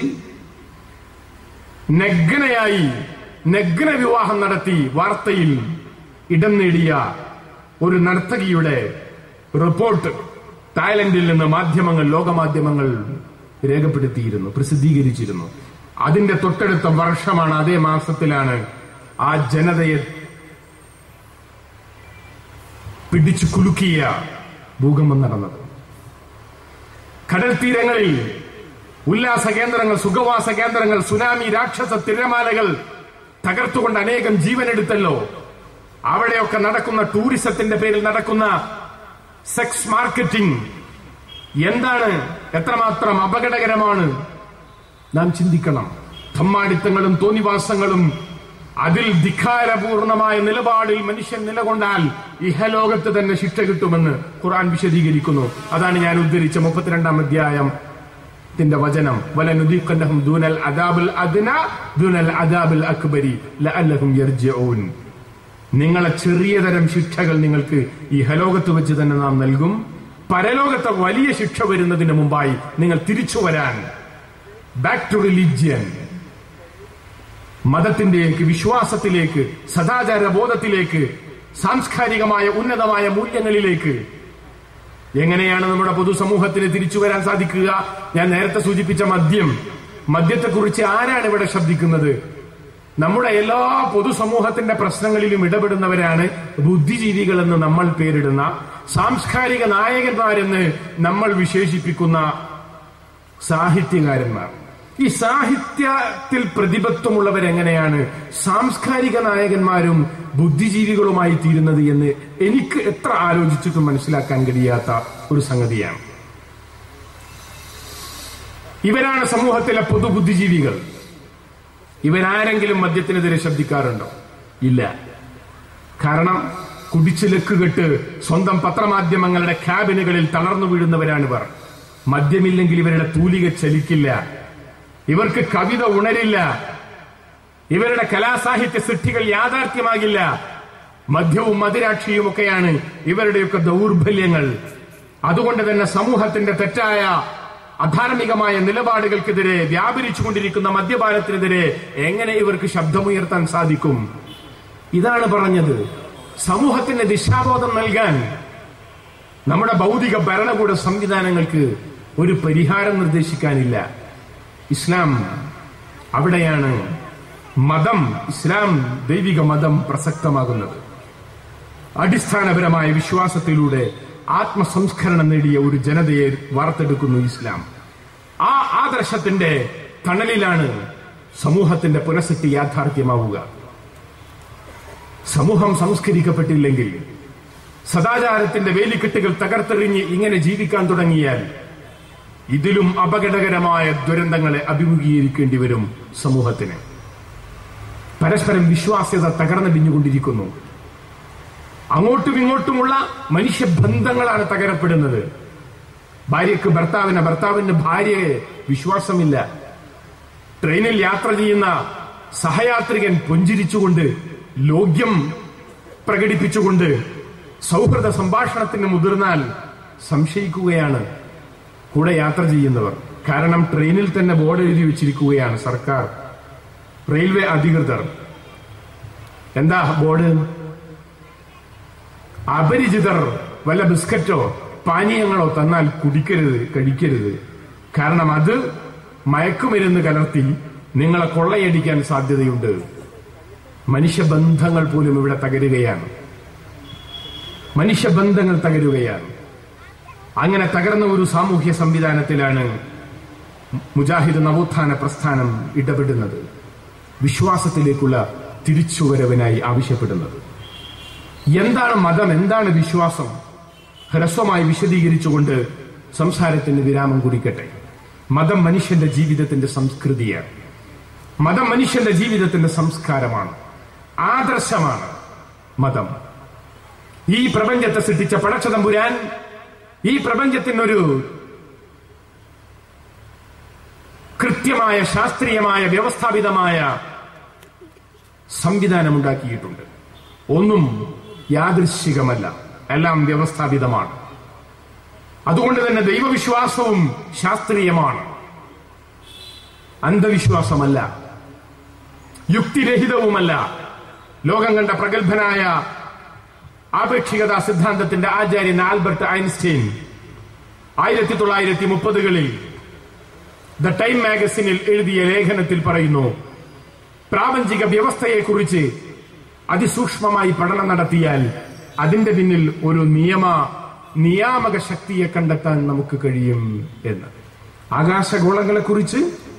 നഗ്നയായി നഗ്ന വിവാഹം നടത്തി വാർത്തയിൽ ഇടം നേടിയ ഒരു നർത്തകിയുടെ റിപ്പോർട്ട് തായ്ലൻഡിൽ നിന്ന് മാധ്യമങ്ങൾ ലോകമാധ്യമങ്ങൾ രേഖപ്പെടുത്തിയിരുന്നു പ്രസിദ്ധീകരിച്ചിരുന്നു അതിന്റെ തൊട്ടടുത്ത വർഷമാണ് അതേ മാസത്തിലാണ് ആ ജനതയെ പിടിച്ചു കുലുക്കിയ ഭൂകമ്പം നടന്നത് കടൽ തീരങ്ങളിൽ ഉല്ലാസ കേന്ദ്രങ്ങൾ സുഖവാസ കേന്ദ്രങ്ങൾ സുനാമി രാക്ഷസ തിരമാലകൾ തകർത്തുകൊണ്ട് അനേകം ജീവനെടുത്തല്ലോ അവിടെയൊക്കെ നടക്കുന്ന ടൂറിസത്തിന്റെ പേരിൽ നടക്കുന്ന സെക്സ് മാർക്കറ്റിംഗ് എന്താണ് എത്രമാത്രം അപകടകരമാണ് നാം ചിന്തിക്കണം തമ്മാടിത്തങ്ങളും തോന്നിവാസങ്ങളും അതിൽ ധിക്കാരപൂർണമായ നിലപാടിൽ മനുഷ്യൻ നിലകൊണ്ടാൽ ഇഹലോകത്ത് തന്നെ ശിക്ഷ കിട്ടുമെന്ന് ഖുർആൻ വിശദീകരിക്കുന്നു അതാണ് ഞാൻ ഉദ്ധരിച്ച മുപ്പത്തിരണ്ടാം അധ്യായം ത്തിന്റെ വചനം വലനുദീഖന്നഹും ദൂനൽ അദാബുൽ അദ്ന ദൂനൽ അദാബുൽ അക്ബരി ലഅല്ലഹും യർജിഊൻ നിങ്ങളെ ചെറിയ തരം ശിക്ഷകൾ നിങ്ങൾക്ക് ഈ ഹലോകത്ത് വെച്ച് തന്നെ നാം നൽകും പരലോകത്തെ വലിയ ശിക്ഷ വരുന്നതിന് മുമ്പായി നിങ്ങൾ തിരിച്ചു വരാൻ ബാക്ക് ടു റിലിജിയൻ മതത്തിന്റെക്ക് വിശ്വാസത്തിലേക്ക് സദാചാര ബോധത്തിലേക്ക് സാംസ്കാരികമായ ഉന്നതമായ മൂല്യങ്ങളിലേക്ക് എങ്ങനെയാണ് നമ്മുടെ പൊതുസമൂഹത്തിന് തിരിച്ചു വരാൻ സാധിക്കുക ഞാൻ നേരത്തെ സൂചിപ്പിച്ച മദ്യം മദ്യത്തെക്കുറിച്ച് ആരാണ് ഇവിടെ ശബ്ദിക്കുന്നത് നമ്മുടെ എല്ലാ പൊതുസമൂഹത്തിന്റെ പ്രശ്നങ്ങളിലും ഇടപെടുന്നവരാണ് ബുദ്ധിജീവികൾ എന്ന് നമ്മൾ പേരിടുന്ന സാംസ്കാരിക നായകന്മാരെന്ന് നമ്മൾ വിശേഷിപ്പിക്കുന്ന സാഹിത്യകാരന്മാർ ഈ സാഹിത്യത്തിൽ പ്രതിബദ്ധമുള്ളവരെങ്ങനെയാണ് സാംസ്കാരിക നായകന്മാരും ബുദ്ധിജീവികളുമായി തീരുന്നത് എന്ന് എനിക്ക് എത്ര ആലോചിച്ചിട്ടും മനസ്സിലാക്കാൻ കഴിയാത്ത ഒരു സംഗതിയാണ് ഇവരാണ് സമൂഹത്തിലെ പൊതുബുദ്ധിജീവികൾ ഇവരാരെങ്കിലും മദ്യത്തിനെതിരെ ശബ്ദിക്കാറുണ്ടോ ഇല്ല കാരണം കുടിച്ചു ലക്കുകെട്ട് സ്വന്തം പത്രമാധ്യമങ്ങളുടെ ക്യാബിനുകളിൽ തളർന്നു വീഴുന്നവരാണ് ഇവർ മദ്യമില്ലെങ്കിൽ ഇവരുടെ തൂലിക ചലിക്കില്ല ഇവർക്ക് കവിത ഉണരില്ല ഇവരുടെ കലാസാഹിത്യ സൃഷ്ടികൾ യാഥാർത്ഥ്യമാകില്ല മദ്യവും മതിരാക്ഷിയും ഒക്കെയാണ് ഇവരുടെയൊക്കെ ദൗർബല്യങ്ങൾ അതുകൊണ്ട് തന്നെ സമൂഹത്തിന്റെ തെറ്റായ അധാർമികമായ നിലപാടുകൾക്കെതിരെ വ്യാപരിച്ചുകൊണ്ടിരിക്കുന്ന മദ്യപാനത്തിനെതിരെ എങ്ങനെ ഇവർക്ക് ശബ്ദമുയർത്താൻ സാധിക്കും ഇതാണ് പറഞ്ഞത് സമൂഹത്തിന് ദിശാബോധം നൽകാൻ നമ്മുടെ ഭൗതിക ഭരണകൂട സംവിധാനങ്ങൾക്ക് ഒരു പരിഹാരം നിർദ്ദേശിക്കാനില്ല ഇസ്ലാം അവിടെയാണ് മതം ഇസ്ലാം ദൈവിക മതം പ്രസക്തമാകുന്നത് അടിസ്ഥാനപരമായ വിശ്വാസത്തിലൂടെ ആത്മസംസ്കരണം നേടിയ ഒരു ജനതയെ വാർത്തെടുക്കുന്നു ഇസ്ലാം ആ ആദർശത്തിന്റെ തണലിലാണ് സമൂഹത്തിന്റെ പുനഃസൃഷ്ടി യാഥാർത്ഥ്യമാവുക സമൂഹം സംസ്കരിക്കപ്പെട്ടില്ലെങ്കിൽ സദാചാരത്തിന്റെ വേലിക്കെട്ടുകൾ തകർത്തെറിഞ്ഞ് ഇങ്ങനെ ജീവിക്കാൻ തുടങ്ങിയാൽ ഇതിലും അപകടകരമായ ദുരന്തങ്ങളെ അഭിമുഖീകരിക്കേണ്ടി വരും സമൂഹത്തിന് പരസ്പരം വിശ്വാസ്യത തകർന്നടിഞ്ഞുകൊണ്ടിരിക്കുന്നു അങ്ങോട്ടും ഇങ്ങോട്ടുമുള്ള മനുഷ്യബന്ധങ്ങളാണ് തകരപ്പെടുന്നത് ഭാര്യയ്ക്ക് ഭർത്താവിന് ഭർത്താവിന് ഭാര്യയെ വിശ്വാസമില്ല ട്രെയിനിൽ യാത്ര ചെയ്യുന്ന സഹയാത്രികൻ പുഞ്ചിരിച്ചുകൊണ്ട് ലോക്യം പ്രകടിപ്പിച്ചുകൊണ്ട് സൗഹൃദ സംഭാഷണത്തിന് മുതിർന്നാൽ സംശയിക്കുകയാണ് കൂടെ യാത്ര ചെയ്യുന്നവർ കാരണം ട്രെയിനിൽ തന്നെ ബോർഡ് എഴുതി വെച്ചിരിക്കുകയാണ് സർക്കാർ റെയിൽവേ അധികൃതർ എന്താ ബോർഡ് അപരിചിതർ വല്ല ബിസ്ക്കറ്റോ പാനീയങ്ങളോ തന്നാൽ കുടിക്കരുത് കഴിക്കരുത് കാരണം അത് മയക്കുമരുന്ന് കലർത്തി നിങ്ങളെ കൊള്ളയടിക്കാൻ സാധ്യതയുണ്ട് മനുഷ്യബന്ധങ്ങൾ പോലും ഇവിടെ തകരുകയാണ് മനുഷ്യബന്ധങ്ങൾ തകരുകയാണ് അങ്ങനെ തകർന്ന ഒരു സാമൂഹ്യ സംവിധാനത്തിലാണ് മുജാഹിദ് നവോത്ഥാന പ്രസ്ഥാനം ഇടപെടുന്നത് വിശ്വാസത്തിലേക്കുള്ള തിരിച്ചുവരവിനായി ആവശ്യപ്പെടുന്നത് എന്താണ് മതം എന്താണ് വിശ്വാസം ഹ്രസ്വമായി വിശദീകരിച്ചുകൊണ്ട് സംസാരത്തിന് വിരാമം കുറിക്കട്ടെ മതം മനുഷ്യന്റെ ജീവിതത്തിന്റെ സംസ്കൃതിയാണ് മതം മനുഷ്യന്റെ ജീവിതത്തിന്റെ സംസ്കാരമാണ് ആദർശമാണ് മതം ഈ പ്രപഞ്ചത്തെ സൃഷ്ടിച്ച പടച്ചതമ്പുരാൻ ഈ പ്രപഞ്ചത്തിനൊരു കൃത്യമായ ശാസ്ത്രീയമായ വ്യവസ്ഥാപിതമായ സംവിധാനമുണ്ടാക്കിയിട്ടുണ്ട് ഒന്നും യാദൃശികമല്ല എല്ലാം വ്യവസ്ഥാപിതമാണ് അതുകൊണ്ട് തന്നെ ദൈവവിശ്വാസവും ശാസ്ത്രീയമാണ് അന്ധവിശ്വാസമല്ല യുക്തിരഹിതവുമല്ല ലോകം കണ്ട പ്രഗത്ഭനായ ആപേക്ഷികതാ സിദ്ധാന്തത്തിന്റെ ആചാര്യൻ ആൽബർട്ട് ഐൻസ്റ്റീൻ ആയിരത്തി തൊള്ളായിരത്തി മുപ്പതുകളിൽ ദ ടൈം മാഗസിനിൽ എഴുതിയ ലേഖനത്തിൽ പറയുന്നു പ്രാപഞ്ചിക വ്യവസ്ഥയെക്കുറിച്ച് അതിസൂക്ഷ്മമായി പഠനം നടത്തിയാൽ അതിന്റെ പിന്നിൽ ഒരു നിയമ നിയാമക ശക്തിയെ കണ്ടെത്താൻ നമുക്ക് കഴിയും എന്ന് ആകാശഗോളങ്ങളെ കുറിച്ച്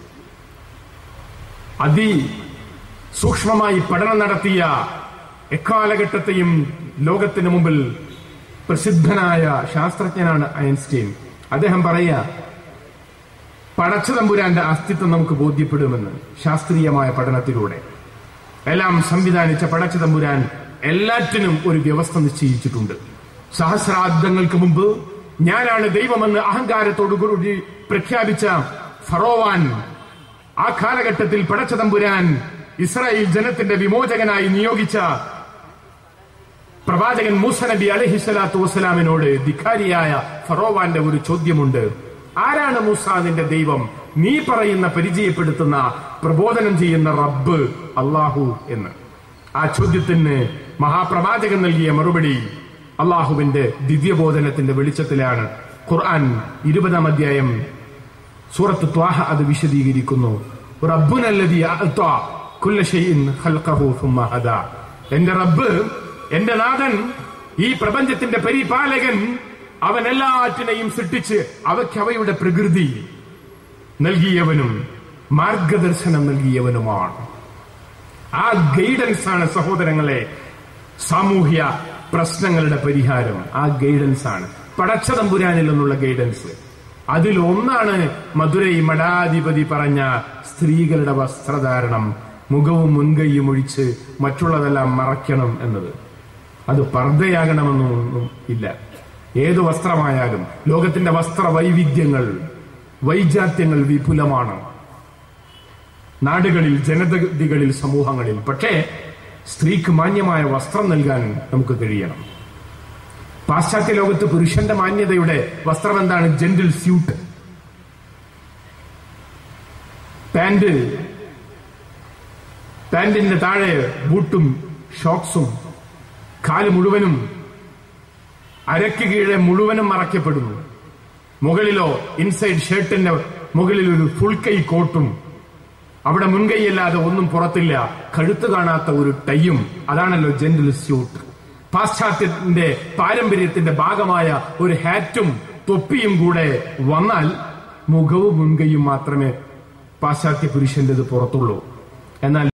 അതി സൂക്ഷ്മമായി പഠനം നടത്തിയ എക്കാലഘട്ടത്തെയും ലോകത്തിന് മുമ്പിൽ പ്രസിദ്ധനായ ശാസ്ത്രജ്ഞനാണ് ഐൻസ്റ്റീൻ അദ്ദേഹം പറയുക പടച്ചതമ്പുരാന്റെ അസ്തിത്വം നമുക്ക് ബോധ്യപ്പെടുമെന്ന് ശാസ്ത്രീയമായ പഠനത്തിലൂടെ എല്ലാം സംവിധാനിച്ച പടച്ചതമ്പുരാൻ എല്ലാറ്റിനും ഒരു വ്യവസ്ഥ നിശ്ചയിച്ചിട്ടുണ്ട് സഹസ്രാബ്ദങ്ങൾക്ക് മുമ്പ് ഞാനാണ് ദൈവമെന്ന് അഹങ്കാരത്തോടുകൂടി പ്രഖ്യാപിച്ച ഫറോവാൻ ആ കാലഘട്ടത്തിൽ പടച്ചതമ്പുരാൻ ഇസ്രായേൽ ജനത്തിന്റെ വിമോചകനായി നിയോഗിച്ച പ്രവാചകൻ മൂസ നബി അലഹിസ്വലാത്തു വസ്സലാമിനോട് ധിക്കാരിയായ ഫറോവാന്റെ ഒരു ചോദ്യമുണ്ട് ആരാണ് മൂസ നിന്റെ ദൈവം നീ പറയുന്ന പരിചയപ്പെടുത്തുന്ന പ്രബോധനം ചെയ്യുന്ന റബ്ബ് അള്ളാഹു എന്ന് ആ ചോദ്യത്തിന് മഹാപ്രവാചകൻ നൽകിയ മറുപടി അള്ളാഹുവിന്റെ ദിവ്യബോധനത്തിന്റെ വെളിച്ചത്തിലാണ് ഖുർആൻ ഇരുപതാം അധ്യായം സൂറത്ത് ത്വാഹ അത് വിശദീകരിക്കുന്നു റബ്ബുനല്ലദീ അഅ്താ കുല്ല ഷൈഇൻ ഖൽഖഹു സുമ്മ ഹദാ എന്റെ റബ്ബ് എന്റെ നാഥൻ ഈ പ്രപഞ്ചത്തിന്റെ പരിപാലകൻ അവൻ എല്ലാറ്റിനെയും സൃഷ്ടിച്ച് അവയ്ക്ക് അവയുടെ പ്രകൃതി നൽകിയവനും മാർഗദർശനം നൽകിയവനുമാണ് ആ ഗൈഡൻസ് ആണ് സഹോദരങ്ങളെ സാമൂഹ്യ പ്രശ്നങ്ങളുടെ പരിഹാരം ആ ഗൈഡൻസ് ആണ് പടച്ചതമ്പുരാനിൽ നിന്നുള്ള ഗൈഡൻസ് അതിൽ ഒന്നാണ് മധുരൈ മഠാധിപതി പറഞ്ഞ സ്ത്രീകളുടെ വസ്ത്രധാരണം മുഖവും മുൻകൈയും ഒഴിച്ച് മറ്റുള്ളതെല്ലാം മറയ്ക്കണം എന്നത് അത് പർദ്ദയാകണമെന്നൊന്നും ഇല്ല ഏത് വസ്ത്രമായാലും ലോകത്തിന്റെ വസ്ത്ര വൈവിധ്യങ്ങൾ വൈജാത്യങ്ങൾ വിപുലമാണ് നാടുകളിൽ ജനതകളിൽ സമൂഹങ്ങളിൽ പക്ഷേ സ്ത്രീക്ക് മാന്യമായ വസ്ത്രം നൽകാൻ നമുക്ക് കഴിയണം പാശ്ചാത്യ ലോകത്ത് പുരുഷന്റെ മാന്യതയുടെ വസ്ത്രം എന്താണ് ജെന്റിൽ സ്യൂട്ട് പാന്റ് പാന്റിന്റെ താഴെ ബൂട്ടും ഷോക്സും കാല് മുഴുവനും അരക്ക് കീഴെ മുഴുവനും മറയ്ക്കപ്പെടുന്നു മുകളിലോ ഇൻസൈഡ് ഷർട്ടിന്റെ മുകളിൽ ഒരു ഫുൾ കൈ കോട്ടും അവിടെ മുൻകൈയല്ലാതെ ഒന്നും പുറത്തില്ല കഴുത്ത് കാണാത്ത ഒരു ടൈയും അതാണല്ലോ ജെന്റിൽ സ്യൂട്ട് പാശ്ചാത്യത്തിന്റെ പാരമ്പര്യത്തിന്റെ ഭാഗമായ ഒരു ഹാറ്റും തൊപ്പിയും കൂടെ വന്നാൽ മുഖവും മുൻകൈയും മാത്രമേ പാശ്ചാത്യ പുരുഷന്റേത് പുറത്തുള്ളൂ എന്നാൽ